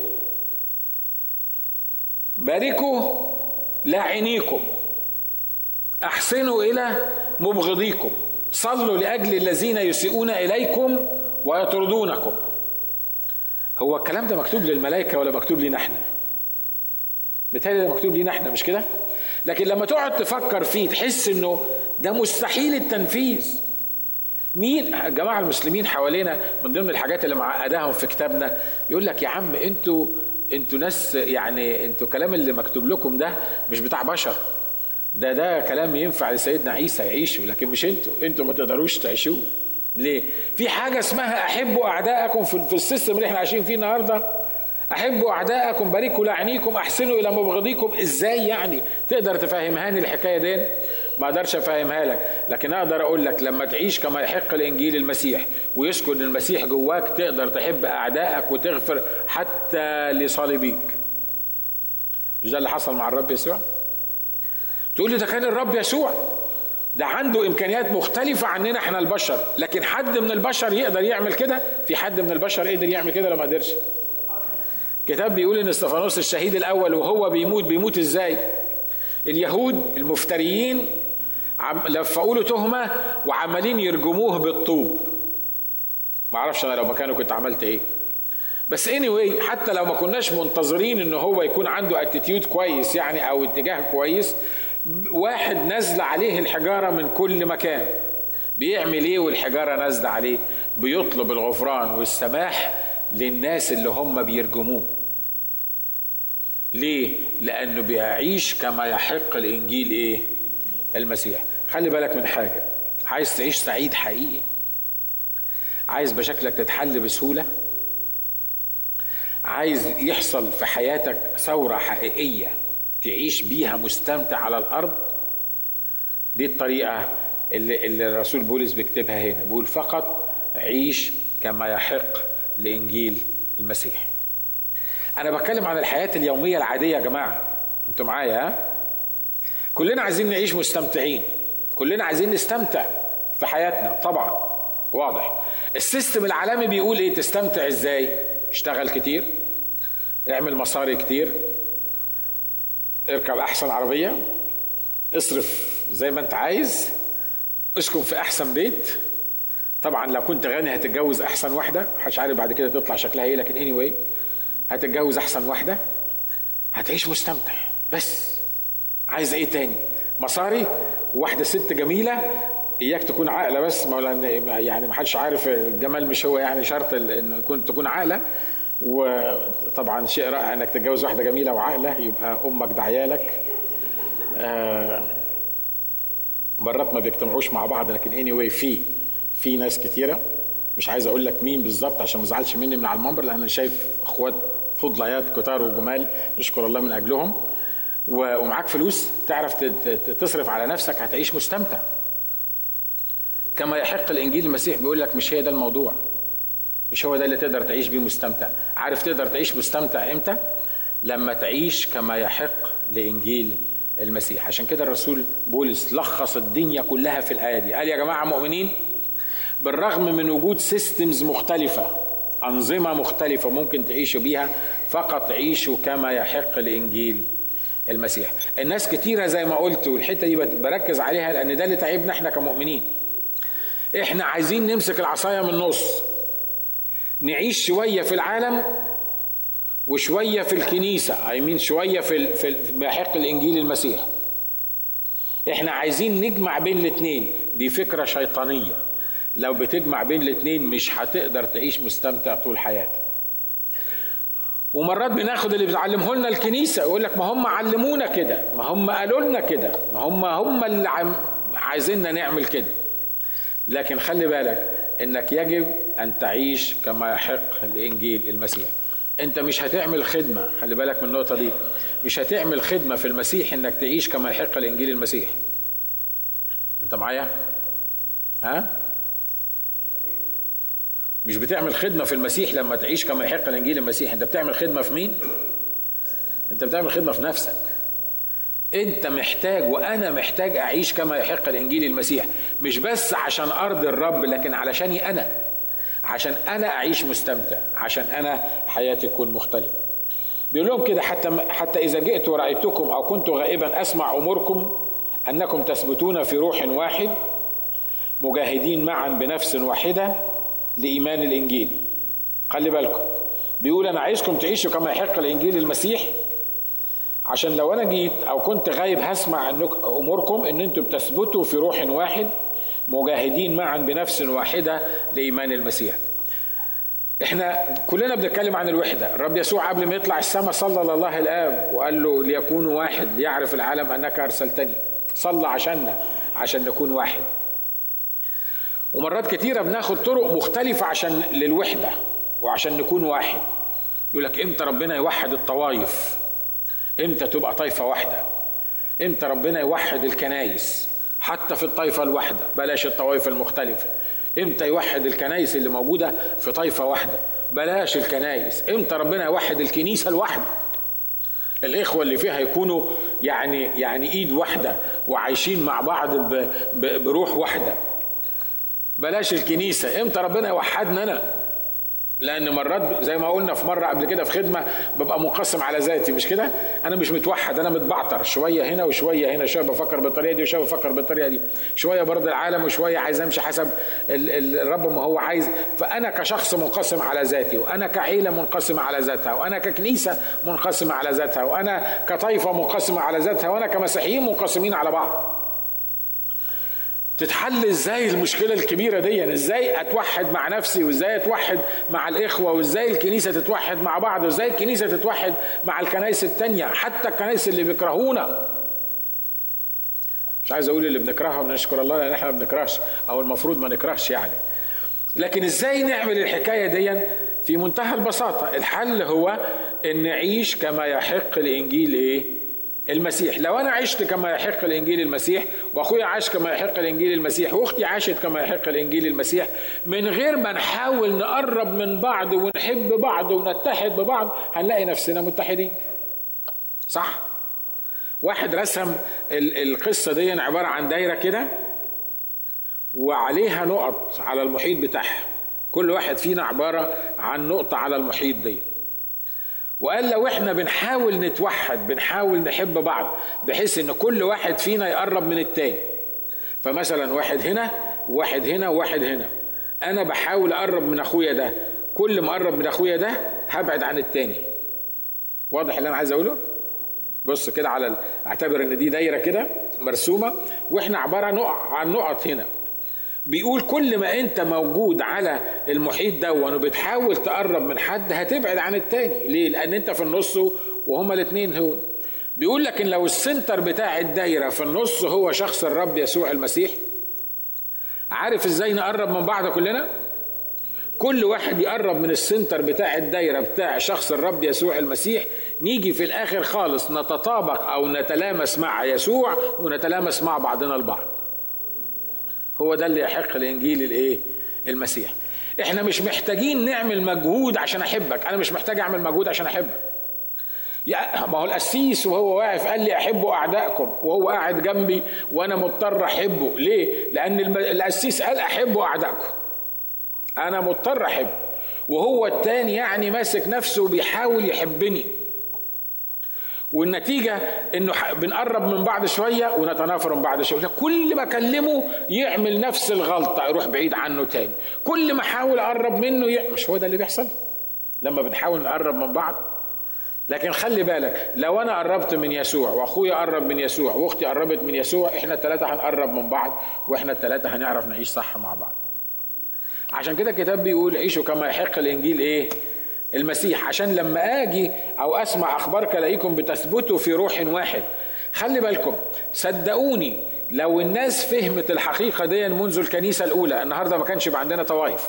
باركوا لاعنيكم احسنوا الى مبغضيكم صلوا لاجل الذين يسيئون اليكم ويطردونكم هو الكلام ده مكتوب للملائكه ولا مكتوب لينا احنا بالتالي ده مكتوب لينا احنا مش كده لكن لما تقعد تفكر فيه تحس انه ده مستحيل التنفيذ مين الجماعة المسلمين حوالينا من ضمن الحاجات اللي معقداهم في كتابنا يقول لك يا عم انتوا انتوا ناس يعني انتوا كلام اللي مكتوب لكم ده مش بتاع بشر ده ده كلام ينفع لسيدنا عيسى يعيشه لكن مش انتوا انتوا ما تقدروش تعيشوه ليه في حاجة اسمها احبوا اعدائكم في, في السيستم اللي احنا عايشين فيه النهارده احبوا اعدائكم باركوا لعنيكم احسنوا الى مبغضيكم ازاي يعني تقدر تفهمهاني الحكايه دي ما اقدرش افهمها لك لكن اقدر اقول لك لما تعيش كما يحق الانجيل المسيح ويسكن المسيح جواك تقدر تحب اعدائك وتغفر حتى لصليبيك مش ده اللي حصل مع الرب يسوع تقول لي ده كان الرب يسوع ده عنده امكانيات مختلفه عننا احنا البشر لكن حد من البشر يقدر يعمل كده في حد من البشر قدر يعمل كده ولا ما قدرش كتاب بيقول ان استفانوس الشهيد الاول وهو بيموت بيموت ازاي اليهود المفتريين لفقوا له تهمه وعمالين يرجموه بالطوب ما اعرفش انا لو مكانه كنت عملت ايه بس اني anyway حتى لو ما كناش منتظرين ان هو يكون عنده اتيتيود كويس يعني او اتجاه كويس واحد نزل عليه الحجاره من كل مكان بيعمل ايه والحجاره نازله عليه بيطلب الغفران والسماح للناس اللي هم بيرجموه ليه لانه بيعيش كما يحق الانجيل ايه المسيح خلي بالك من حاجه عايز تعيش سعيد حقيقي عايز مشاكلك تتحل بسهوله عايز يحصل في حياتك ثوره حقيقيه تعيش بيها مستمتع على الارض دي الطريقه اللي, اللي الرسول بولس بيكتبها هنا بيقول فقط عيش كما يحق لانجيل المسيح انا بتكلم عن الحياه اليوميه العاديه يا جماعه انتوا معايا ها كلنا عايزين نعيش مستمتعين كلنا عايزين نستمتع في حياتنا طبعا واضح السيستم العالمي بيقول ايه تستمتع ازاي اشتغل كتير اعمل مصاري كتير اركب احسن عربيه اصرف زي ما انت عايز اسكن في احسن بيت طبعا لو كنت غني هتتجوز احسن واحده محدش عارف بعد كده تطلع شكلها ايه لكن اني anyway هتتجوز احسن واحده هتعيش مستمتع بس عايز ايه تاني مصاري واحده ست جميله اياك تكون عاقله بس ما يعني ما حدش عارف الجمال مش هو يعني شرط ان كنت تكون عاقله وطبعا شيء رائع انك تتجوز واحده جميله وعاقله يبقى امك دعيالك آه مرات ما بيجتمعوش مع بعض لكن اني anyway في في ناس كتيره مش عايز اقول لك مين بالظبط عشان ما تزعلش مني من على المنبر لان انا شايف اخوات فضليات كتار وجمال نشكر الله من اجلهم ومعاك فلوس تعرف تصرف على نفسك هتعيش مستمتع كما يحق الانجيل المسيح بيقول لك مش هي ده الموضوع مش هو ده اللي تقدر تعيش بيه مستمتع عارف تقدر تعيش مستمتع امتى لما تعيش كما يحق لانجيل المسيح عشان كده الرسول بولس لخص الدنيا كلها في الايه دي قال يا جماعه مؤمنين بالرغم من وجود سيستمز مختلفه انظمه مختلفه ممكن تعيشوا بيها فقط عيشوا كما يحق لانجيل المسيح الناس كتيرة زي ما قلت والحتة دي بركز عليها لأن ده اللي تعبنا احنا كمؤمنين احنا عايزين نمسك العصاية من النص نعيش شوية في العالم وشوية في الكنيسة اي مين شوية في في محق الإنجيل المسيح احنا عايزين نجمع بين الاتنين دي فكرة شيطانية لو بتجمع بين الاتنين مش هتقدر تعيش مستمتع طول حياتك ومرات بناخد اللي بتعلمه لنا الكنيسه يقول لك ما هم علمونا كده ما هم قالوا لنا كده ما هم هم اللي عايزيننا نعمل كده لكن خلي بالك انك يجب ان تعيش كما يحق الانجيل المسيح انت مش هتعمل خدمه خلي بالك من النقطه دي مش هتعمل خدمه في المسيح انك تعيش كما يحق الانجيل المسيح انت معايا ها مش بتعمل خدمة في المسيح لما تعيش كما يحق الإنجيل المسيح أنت بتعمل خدمة في مين؟ أنت بتعمل خدمة في نفسك أنت محتاج وأنا محتاج أعيش كما يحق الإنجيل المسيح مش بس عشان أرضي الرب لكن علشاني أنا عشان أنا أعيش مستمتع عشان أنا حياتي تكون مختلفة بيقول لهم كده حتى حتى إذا جئت ورأيتكم أو كنت غائبا أسمع أموركم أنكم تثبتون في روح واحد مجاهدين معا بنفس واحده لايمان الانجيل خلي بالكم بيقول انا عايزكم تعيشوا كما يحق الانجيل المسيح عشان لو انا جيت او كنت غايب هسمع انك اموركم ان انتم تثبتوا في روح واحد مجاهدين معا بنفس واحده لايمان المسيح احنا كلنا بنتكلم عن الوحده الرب يسوع قبل ما يطلع السماء صلى لله الاب وقال له ليكونوا واحد ليعرف العالم انك ارسلتني صلى عشاننا عشان نكون واحد ومرات كتيرة بناخد طرق مختلفة عشان للوحدة وعشان نكون واحد يقول لك امتى ربنا يوحد الطوائف امتى تبقى طائفة واحدة امتى ربنا يوحد الكنايس حتى في الطائفة الواحدة بلاش الطوائف المختلفة امتى يوحد الكنايس اللي موجودة في طائفة واحدة بلاش الكنايس امتى ربنا يوحد الكنيسة الواحدة الاخوة اللي فيها يكونوا يعني يعني ايد واحدة وعايشين مع بعض بروح واحدة بلاش الكنيسة امتى ربنا يوحدنا انا لان مرات زي ما قلنا في مره قبل كده في خدمه ببقى منقسم على ذاتي مش كده انا مش متوحد انا متبعتر شويه هنا وشويه هنا شويه بفكر بالطريقه دي وشويه بفكر بالطريقه دي شويه برضه العالم وشويه عايز امشي حسب الرب ما هو عايز فانا كشخص منقسم على ذاتي وانا كعيله منقسمه على ذاتها وانا ككنيسه منقسمه على ذاتها وانا كطائفه منقسمه على ذاتها وانا كمسيحيين منقسمين على بعض تتحل ازاي المشكله الكبيره دي ازاي اتوحد مع نفسي وازاي اتوحد مع الاخوه وازاي الكنيسه تتوحد مع بعض وازاي الكنيسه تتوحد مع الكنائس التانية حتى الكنائس اللي بيكرهونا مش عايز اقول اللي بنكرهها ونشكر الله لان احنا ما بنكرهش او المفروض ما نكرهش يعني لكن ازاي نعمل الحكايه دي في منتهى البساطه الحل هو ان نعيش كما يحق لانجيل ايه المسيح لو انا عشت كما يحق الانجيل المسيح واخويا عاش كما يحق الانجيل المسيح واختي عاشت كما يحق الانجيل المسيح من غير ما نحاول نقرب من بعض ونحب بعض ونتحد ببعض هنلاقي نفسنا متحدين صح واحد رسم القصه دي عباره عن دايره كده وعليها نقط على المحيط بتاعها كل واحد فينا عباره عن نقطه على المحيط دي وقال لو احنا بنحاول نتوحد بنحاول نحب بعض بحيث ان كل واحد فينا يقرب من التاني فمثلا واحد هنا وواحد هنا وواحد هنا انا بحاول اقرب من اخويا ده كل ما اقرب من اخويا ده هبعد عن التاني واضح اللي انا عايز اقوله بص كده على اعتبر ان دي دايره كده مرسومه واحنا عباره عن نقط هنا بيقول كل ما انت موجود على المحيط ده وبتحاول تقرب من حد هتبعد عن التاني ليه لان انت في النص وهما الاثنين هو بيقول لكن لو السنتر بتاع الدايره في النص هو شخص الرب يسوع المسيح عارف ازاي نقرب من بعض كلنا كل واحد يقرب من السنتر بتاع الدايره بتاع شخص الرب يسوع المسيح نيجي في الاخر خالص نتطابق او نتلامس مع يسوع ونتلامس مع بعضنا البعض هو ده اللي يحق الانجيل الايه المسيح احنا مش محتاجين نعمل مجهود عشان احبك انا مش محتاج اعمل مجهود عشان احبك ما هو القسيس وهو واقف قال لي احبوا اعدائكم وهو قاعد جنبي وانا مضطر احبه ليه لان القسيس قال احبوا اعدائكم انا مضطر احب وهو التاني يعني ماسك نفسه وبيحاول يحبني والنتيجة انه بنقرب من بعض شوية ونتنافر من بعض شوية كل ما اكلمه يعمل نفس الغلطة يروح بعيد عنه تاني كل ما احاول اقرب منه ي... مش هو ده اللي بيحصل لما بنحاول نقرب من بعض لكن خلي بالك لو انا قربت من يسوع واخويا قرب من يسوع واختي قربت من يسوع احنا الثلاثة هنقرب من بعض واحنا الثلاثة هنعرف نعيش صح مع بعض عشان كده الكتاب بيقول عيشوا كما يحق الانجيل ايه المسيح عشان لما اجي او اسمع اخبارك الاقيكم بتثبتوا في روح واحد خلي بالكم صدقوني لو الناس فهمت الحقيقة دي منذ الكنيسة الأولى النهاردة ما كانش يبقى عندنا طوائف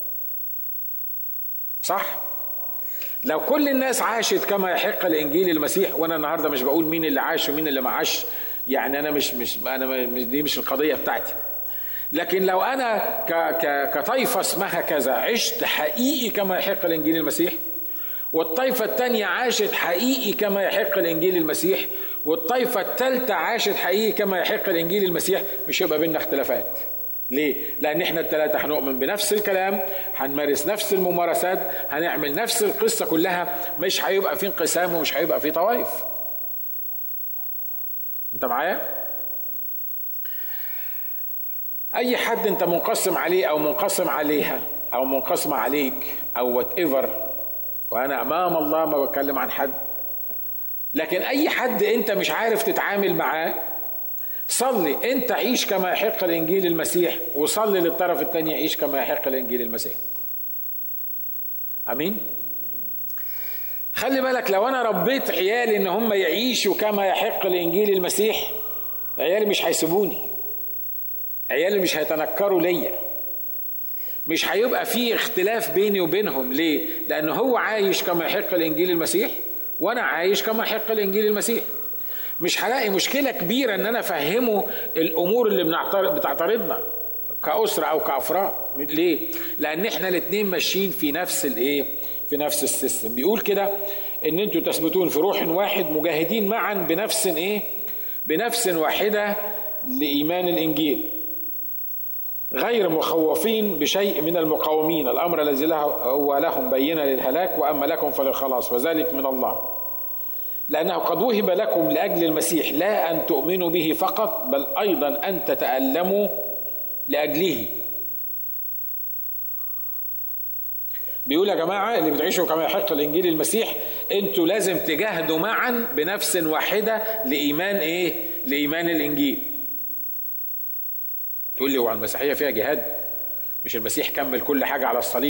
صح؟ لو كل الناس عاشت كما يحق الإنجيل المسيح وأنا النهاردة مش بقول مين اللي عاش ومين اللي ما عاش يعني أنا مش مش أنا مش دي مش القضية بتاعتي لكن لو انا ك ك كطائفه اسمها كذا عشت حقيقي كما يحق الانجيل المسيح والطائفه الثانيه عاشت حقيقي كما يحق الانجيل المسيح والطائفه الثالثه عاشت حقيقي كما يحق الانجيل المسيح مش هيبقى بيننا اختلافات ليه؟ لأن احنا الثلاثة هنؤمن بنفس الكلام، هنمارس نفس الممارسات، هنعمل نفس القصة كلها، مش هيبقى في انقسام ومش هيبقى في طوائف. أنت معايا؟ اي حد انت منقسم عليه او منقسم عليها او منقسمه عليك او وات ايفر وانا امام الله ما بتكلم عن حد لكن اي حد انت مش عارف تتعامل معاه صلي انت عيش كما يحق الانجيل المسيح وصلي للطرف الثاني يعيش كما يحق الانجيل المسيح امين خلي بالك لو انا ربيت عيالي ان هم يعيشوا كما يحق الانجيل المسيح عيالي مش هيسيبوني عيالي مش هيتنكروا ليا مش هيبقى في اختلاف بيني وبينهم ليه لان هو عايش كما يحق الانجيل المسيح وانا عايش كما يحق الانجيل المسيح مش هلاقي مشكله كبيره ان انا افهمه الامور اللي بتعترضنا كاسره او كافراد ليه لان احنا الاثنين ماشيين في نفس الايه في نفس السيستم بيقول كده ان انتوا تثبتون في روح واحد مجاهدين معا بنفس ايه بنفس واحده لايمان الانجيل غير مخوفين بشيء من المقاومين الامر الذي له هو لهم بينه للهلاك واما لكم فللخلاص وذلك من الله لانه قد وهب لكم لاجل المسيح لا ان تؤمنوا به فقط بل ايضا ان تتالموا لاجله بيقول يا جماعه اللي بتعيشوا كما يحق الانجيل المسيح انتوا لازم تجاهدوا معا بنفس واحده لايمان ايه لايمان الانجيل تقول لي هو المسيحيه فيها جهاد مش المسيح كمل كل حاجه على الصليب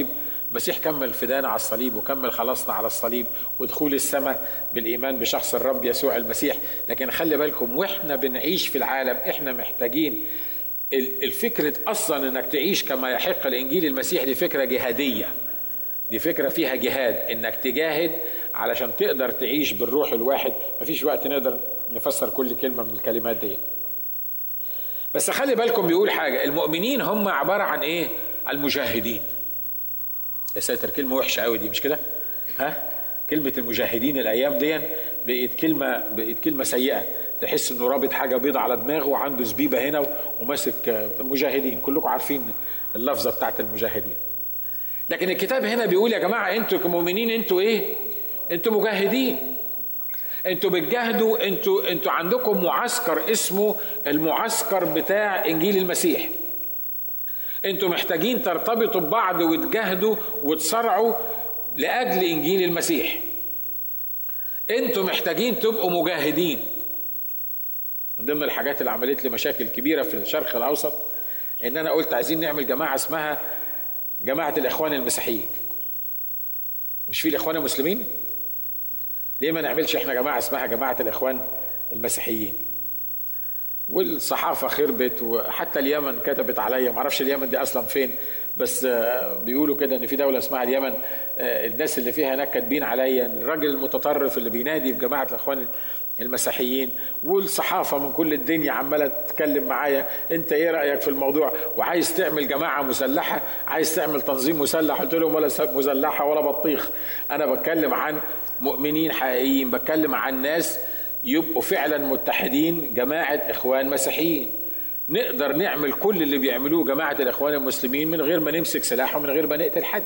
المسيح كمل فدانا على الصليب وكمل خلاصنا على الصليب ودخول السماء بالايمان بشخص الرب يسوع المسيح لكن خلي بالكم واحنا بنعيش في العالم احنا محتاجين الفكرة أصلا أنك تعيش كما يحق الإنجيل المسيح دي فكرة جهادية دي فكرة فيها جهاد انك تجاهد علشان تقدر تعيش بالروح الواحد مفيش وقت نقدر نفسر كل كلمة من الكلمات دي بس خلي بالكم بيقول حاجة المؤمنين هم عبارة عن ايه المجاهدين يا ساتر كلمة وحشة قوي دي مش كده ها كلمة المجاهدين الأيام دي بقت كلمة بقت كلمة سيئة تحس إنه رابط حاجة بيضة على دماغه وعنده زبيبة هنا وماسك مجاهدين كلكم عارفين اللفظة بتاعت المجاهدين لكن الكتاب هنا بيقول يا جماعه انتوا كمؤمنين انتوا ايه؟ انتوا مجاهدين انتوا بتجاهدوا انتوا انتوا عندكم معسكر اسمه المعسكر بتاع انجيل المسيح انتوا محتاجين ترتبطوا ببعض وتجاهدوا وتصارعوا لاجل انجيل المسيح انتوا محتاجين تبقوا مجاهدين من ضمن الحاجات اللي عملت لي مشاكل كبيره في الشرق الاوسط ان انا قلت عايزين نعمل جماعه اسمها جماعة الإخوان المسيحيين مش في الإخوان المسلمين ليه ما نعملش احنا جماعة اسمها جماعة الإخوان المسيحيين والصحافة خربت وحتى اليمن كتبت عليا معرفش اليمن دي أصلا فين بس بيقولوا كده ان في دوله اسمها اليمن الناس اللي فيها هناك كاتبين عليا الراجل المتطرف اللي بينادي في جماعه الاخوان المسيحيين والصحافه من كل الدنيا عماله تتكلم معايا انت ايه رايك في الموضوع وعايز تعمل جماعه مسلحه عايز تعمل تنظيم مسلح قلت لهم ولا مسلحه ولا بطيخ انا بتكلم عن مؤمنين حقيقيين بتكلم عن ناس يبقوا فعلا متحدين جماعه اخوان مسيحيين نقدر نعمل كل اللي بيعملوه جماعه الاخوان المسلمين من غير ما نمسك سلاح ومن غير ما نقتل حد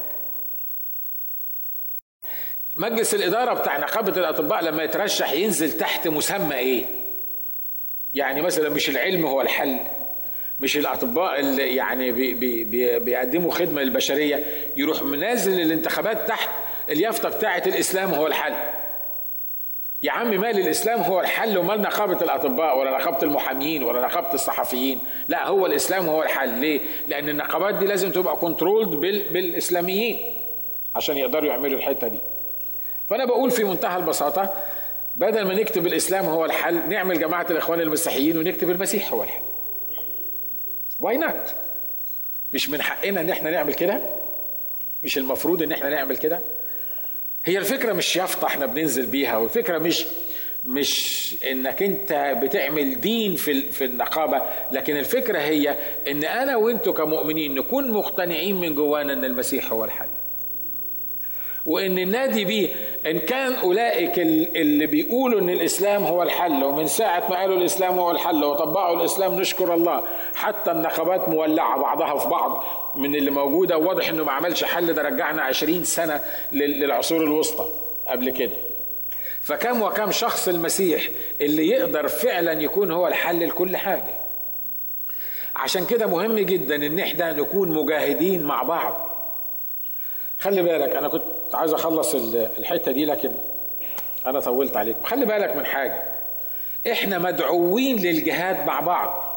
مجلس الإدارة بتاع نقابة الأطباء لما يترشح ينزل تحت مسمى إيه؟ يعني مثلا مش العلم هو الحل مش الأطباء اللي يعني بي بي بي بيقدموا خدمة للبشرية يروح منازل الانتخابات تحت اليافطة بتاعة الإسلام هو الحل يا عم مال الإسلام هو الحل ومال نقابة الأطباء ولا نقابة المحامين ولا نقابة الصحفيين لا هو الإسلام هو الحل ليه؟ لأن النقابات دي لازم تبقى كنترولد بالإسلاميين عشان يقدروا يعملوا الحتة دي فانا بقول في منتهى البساطه بدل ما نكتب الاسلام هو الحل نعمل جماعه الاخوان المسيحيين ونكتب المسيح هو الحل واي نوت مش من حقنا ان احنا نعمل كده مش المفروض ان احنا نعمل كده هي الفكره مش يافطه احنا بننزل بيها والفكره مش مش انك انت بتعمل دين في في النقابه لكن الفكره هي ان انا وانتوا كمؤمنين نكون مقتنعين من جوانا ان المسيح هو الحل وان النادي بيه ان كان اولئك اللي بيقولوا ان الاسلام هو الحل ومن ساعه ما قالوا الاسلام هو الحل وطبقوا الاسلام نشكر الله حتى النقابات مولعه بعضها في بعض من اللي موجوده وواضح انه ما عملش حل ده رجعنا عشرين سنه للعصور الوسطى قبل كده فكم وكم شخص المسيح اللي يقدر فعلا يكون هو الحل لكل حاجه عشان كده مهم جدا ان احنا نكون مجاهدين مع بعض خلي بالك انا كنت عايز اخلص الحته دي لكن انا طولت عليكم خلي بالك من حاجه احنا مدعوين للجهاد مع بعض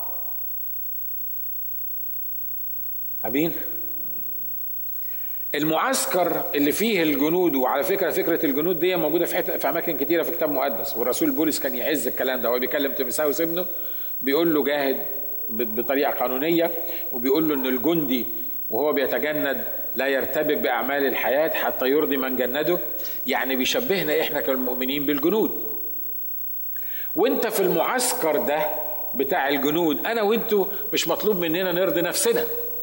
امين المعسكر اللي فيه الجنود وعلى فكره فكره الجنود دي موجوده في حته في اماكن كتيره في كتاب مقدس والرسول بولس كان يعز الكلام ده هو بيكلم تيموثاوس ابنه بيقول له جاهد بطريقه قانونيه وبيقول له ان الجندي وهو بيتجند لا يرتبك باعمال الحياه حتى يرضي من جنده يعني بيشبهنا احنا كالمؤمنين بالجنود وانت في المعسكر ده بتاع الجنود انا وانتوا مش مطلوب مننا نرضي نفسنا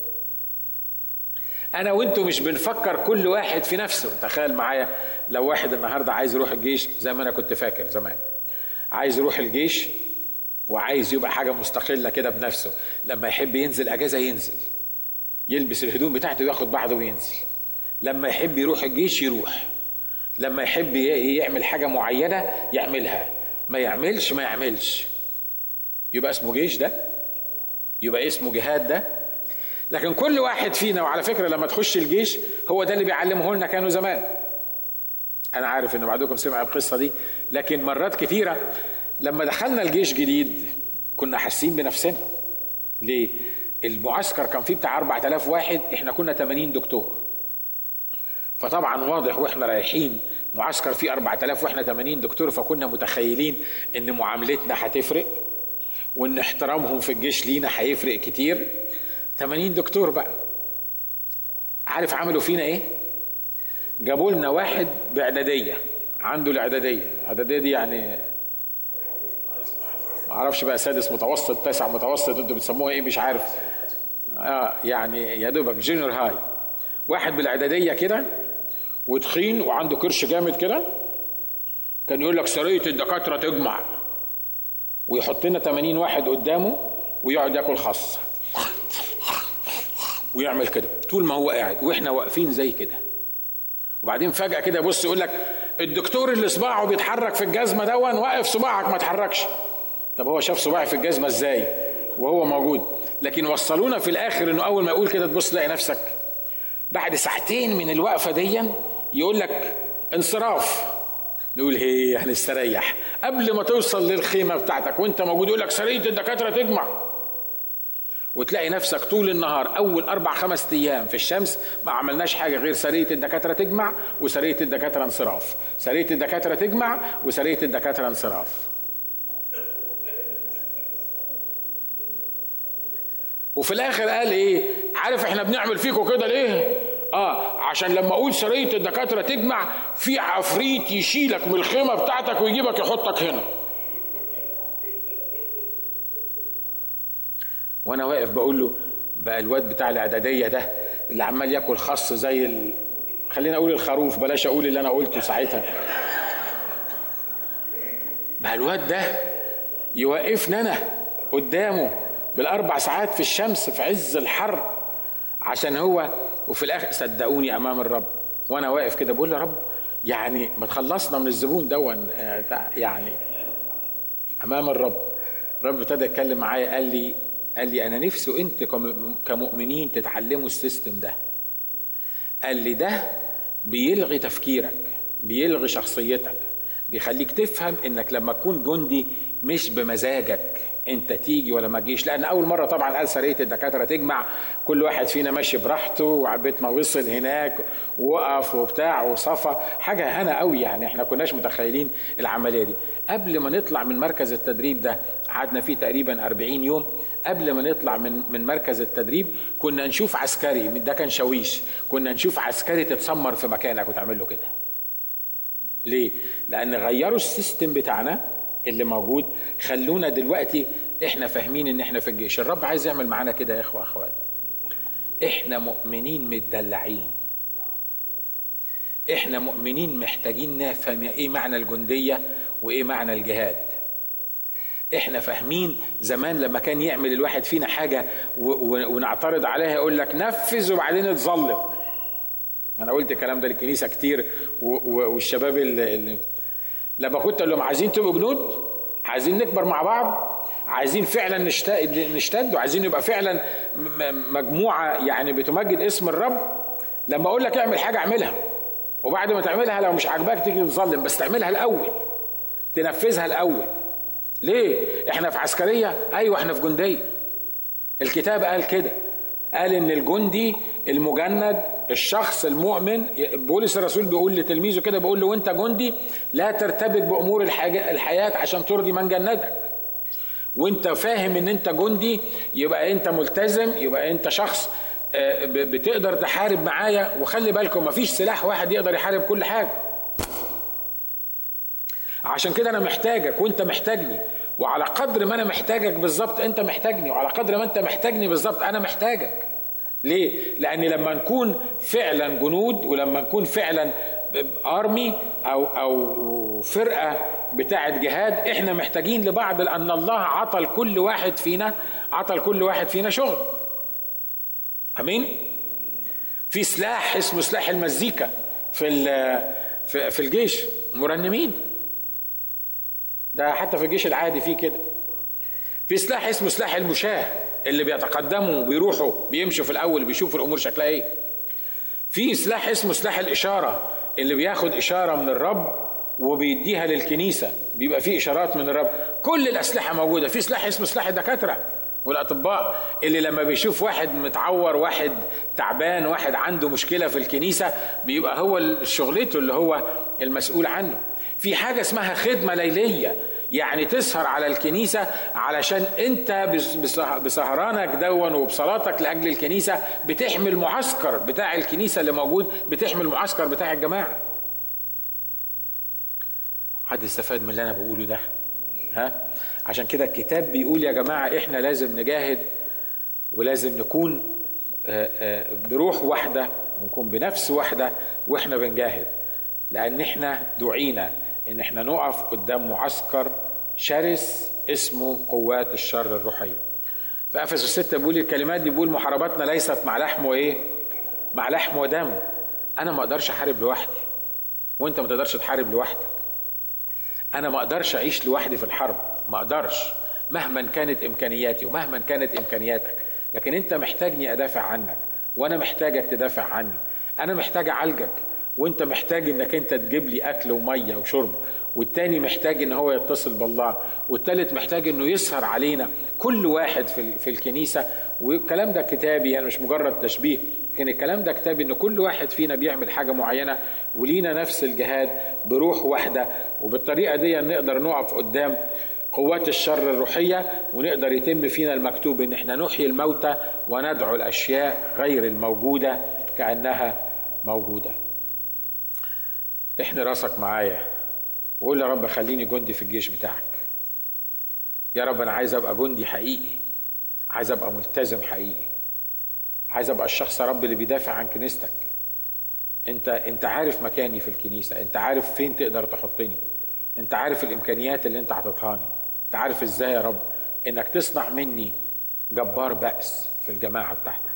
انا وانتوا مش بنفكر كل واحد في نفسه تخيل معايا لو واحد النهارده عايز يروح الجيش زي ما انا كنت فاكر زمان عايز يروح الجيش وعايز يبقى حاجه مستقله كده بنفسه لما يحب ينزل اجازه ينزل يلبس الهدوم بتاعته وياخد بعضه وينزل لما يحب يروح الجيش يروح لما يحب يعمل حاجه معينه يعملها ما يعملش ما يعملش يبقى اسمه جيش ده يبقى اسمه جهاد ده لكن كل واحد فينا وعلى فكره لما تخش الجيش هو ده اللي بيعلمه لنا كانوا زمان انا عارف ان بعضكم سمع القصه دي لكن مرات كثيره لما دخلنا الجيش جديد كنا حاسين بنفسنا ليه المعسكر كان فيه بتاع 4000 واحد احنا كنا 80 دكتور فطبعا واضح واحنا رايحين معسكر فيه 4000 واحنا 80 دكتور فكنا متخيلين ان معاملتنا هتفرق وان احترامهم في الجيش لينا هيفرق كتير 80 دكتور بقى عارف عملوا فينا ايه جابوا لنا واحد باعداديه عنده الاعداديه الاعداديه دي يعني ما اعرفش بقى سادس متوسط تاسع متوسط انتوا بتسموها ايه مش عارف اه يعني يا دوبك جونيور هاي واحد بالاعداديه كده وتخين وعنده كرش جامد كده كان يقول لك سريه الدكاتره تجمع ويحط لنا 80 واحد قدامه ويقعد ياكل خاص ويعمل كده طول ما هو قاعد واحنا واقفين زي كده وبعدين فجاه كده يبص يقول لك الدكتور اللي صباعه بيتحرك في الجزمه دون واقف صباعك ما اتحركش طب هو شاف صباعي في الجزمه ازاي وهو موجود لكن وصلونا في الاخر انه اول ما يقول كده تبص تلاقي نفسك بعد ساعتين من الوقفه دي يقول لك انصراف نقول هي هنستريح قبل ما توصل للخيمه بتاعتك وانت موجود يقول لك سريه الدكاتره تجمع وتلاقي نفسك طول النهار اول اربع خمس ايام في الشمس ما عملناش حاجه غير سريه الدكاتره تجمع وسريه الدكاتره انصراف سريه الدكاتره تجمع وسريه الدكاتره انصراف وفي الاخر قال ايه عارف احنا بنعمل فيكم كده ليه اه عشان لما اقول سريه الدكاتره تجمع في عفريت يشيلك من الخيمه بتاعتك ويجيبك يحطك هنا وانا واقف بقول له بقى الواد بتاع الاعداديه ده اللي عمال ياكل خص زي ال... خلينا اقول الخروف بلاش اقول اللي انا قلته ساعتها بقى الواد ده يوقفني انا قدامه بالاربع ساعات في الشمس في عز الحر عشان هو وفي الاخر صدقوني امام الرب وانا واقف كده بقول يا رب يعني ما تخلصنا من الزبون دون يعني امام الرب الرب ابتدى يتكلم معايا قال لي قال لي انا نفسي انت كمؤمنين تتعلموا السيستم ده قال لي ده بيلغي تفكيرك بيلغي شخصيتك بيخليك تفهم انك لما تكون جندي مش بمزاجك انت تيجي ولا ما تجيش لان اول مره طبعا قال سريه الدكاتره تجمع كل واحد فينا ماشي براحته وعبيت ما وصل هناك وقف وبتاع وصفى حاجه هنا قوي يعني احنا كناش متخيلين العمليه دي قبل ما نطلع من مركز التدريب ده قعدنا فيه تقريبا 40 يوم قبل ما نطلع من من مركز التدريب كنا نشوف عسكري ده كان شاويش كنا نشوف عسكري تتسمر في مكانك وتعمل له كده ليه لان غيروا السيستم بتاعنا اللي موجود خلونا دلوقتي احنا فاهمين ان احنا في الجيش الرب عايز يعمل معانا كده يا اخوه اخوات احنا مؤمنين متدلعين احنا مؤمنين محتاجين نفهم ايه معنى الجنديه وايه معنى الجهاد احنا فاهمين زمان لما كان يعمل الواحد فينا حاجه ونعترض عليها يقول لك نفذ وبعدين اتظلم انا قلت الكلام ده للكنيسه كتير والشباب اللي لما كنت اقول لهم عايزين تبقوا جنود عايزين نكبر مع بعض عايزين فعلا نشتد وعايزين نبقى فعلا مجموعه يعني بتمجد اسم الرب لما اقول لك اعمل حاجه اعملها وبعد ما تعملها لو مش عاجباك تيجي تظلم بس تعملها الاول تنفذها الاول ليه احنا في عسكريه ايوه احنا في جنديه الكتاب قال كده قال ان الجندي المجند الشخص المؤمن بولس الرسول بيقول لتلميذه كده بيقول له وانت جندي لا ترتبك بامور الحاجة الحياه عشان ترضي من جندك وانت فاهم ان انت جندي يبقى انت ملتزم يبقى انت شخص بتقدر تحارب معايا وخلي بالكم مفيش سلاح واحد يقدر يحارب كل حاجه عشان كده انا محتاجك وانت محتاجني وعلى قدر ما انا محتاجك بالظبط انت محتاجني وعلى قدر ما انت محتاجني بالظبط انا محتاجك ليه لان لما نكون فعلا جنود ولما نكون فعلا ارمي او او فرقه بتاعه جهاد احنا محتاجين لبعض لان الله عطى لكل واحد فينا عطى لكل واحد فينا شغل امين في سلاح اسمه سلاح المزيكا في في الجيش مرنمين ده حتى في الجيش العادي فيه كده في سلاح اسمه سلاح المشاة اللي بيتقدموا بيروحوا بيمشوا في الاول بيشوفوا الامور شكلها ايه في سلاح اسمه سلاح الاشاره اللي بياخد اشاره من الرب وبيديها للكنيسه بيبقى فيه اشارات من الرب كل الاسلحه موجوده في سلاح اسمه سلاح الدكاتره والاطباء اللي لما بيشوف واحد متعور واحد تعبان واحد عنده مشكله في الكنيسه بيبقى هو شغلته اللي هو المسؤول عنه في حاجه اسمها خدمه ليليه يعني تسهر على الكنيسة علشان انت بسهرانك دون وبصلاتك لأجل الكنيسة بتحمي المعسكر بتاع الكنيسة اللي موجود بتحمي المعسكر بتاع الجماعة حد استفاد من اللي أنا بقوله ده ها عشان كده الكتاب بيقول يا جماعة احنا لازم نجاهد ولازم نكون بروح واحدة ونكون بنفس واحدة واحنا بنجاهد لأن احنا دعينا ان احنا نقف قدام معسكر شرس اسمه قوات الشر الروحية في افسس 6 بيقول الكلمات دي بيقول محارباتنا ليست مع لحم وايه مع لحم ودم انا ما اقدرش احارب لوحدي وانت ما تقدرش تحارب لوحدك انا ما اقدرش اعيش لوحدي في الحرب ما اقدرش مهما كانت امكانياتي ومهما كانت امكانياتك لكن انت محتاجني ادافع عنك وانا محتاجك تدافع عني انا محتاج اعالجك وانت محتاج انك انت تجيب لي اكل وميه وشرب والتاني محتاج ان هو يتصل بالله والتالت محتاج انه يسهر علينا كل واحد في, في الكنيسه والكلام ده كتابي يعني مش مجرد تشبيه لكن الكلام ده كتابي ان كل واحد فينا بيعمل حاجه معينه ولينا نفس الجهاد بروح واحده وبالطريقه دي نقدر نقف قدام قوات الشر الروحية ونقدر يتم فينا المكتوب ان احنا نحيي الموتى وندعو الاشياء غير الموجودة كأنها موجودة احني راسك معايا وقول يا رب خليني جندي في الجيش بتاعك يا رب انا عايز ابقى جندي حقيقي عايز ابقى ملتزم حقيقي عايز ابقى الشخص يا رب اللي بيدافع عن كنيستك انت انت عارف مكاني في الكنيسه انت عارف فين تقدر تحطني انت عارف الامكانيات اللي انت عطيتهاني انت عارف ازاي يا رب انك تصنع مني جبار بأس في الجماعه بتاعتك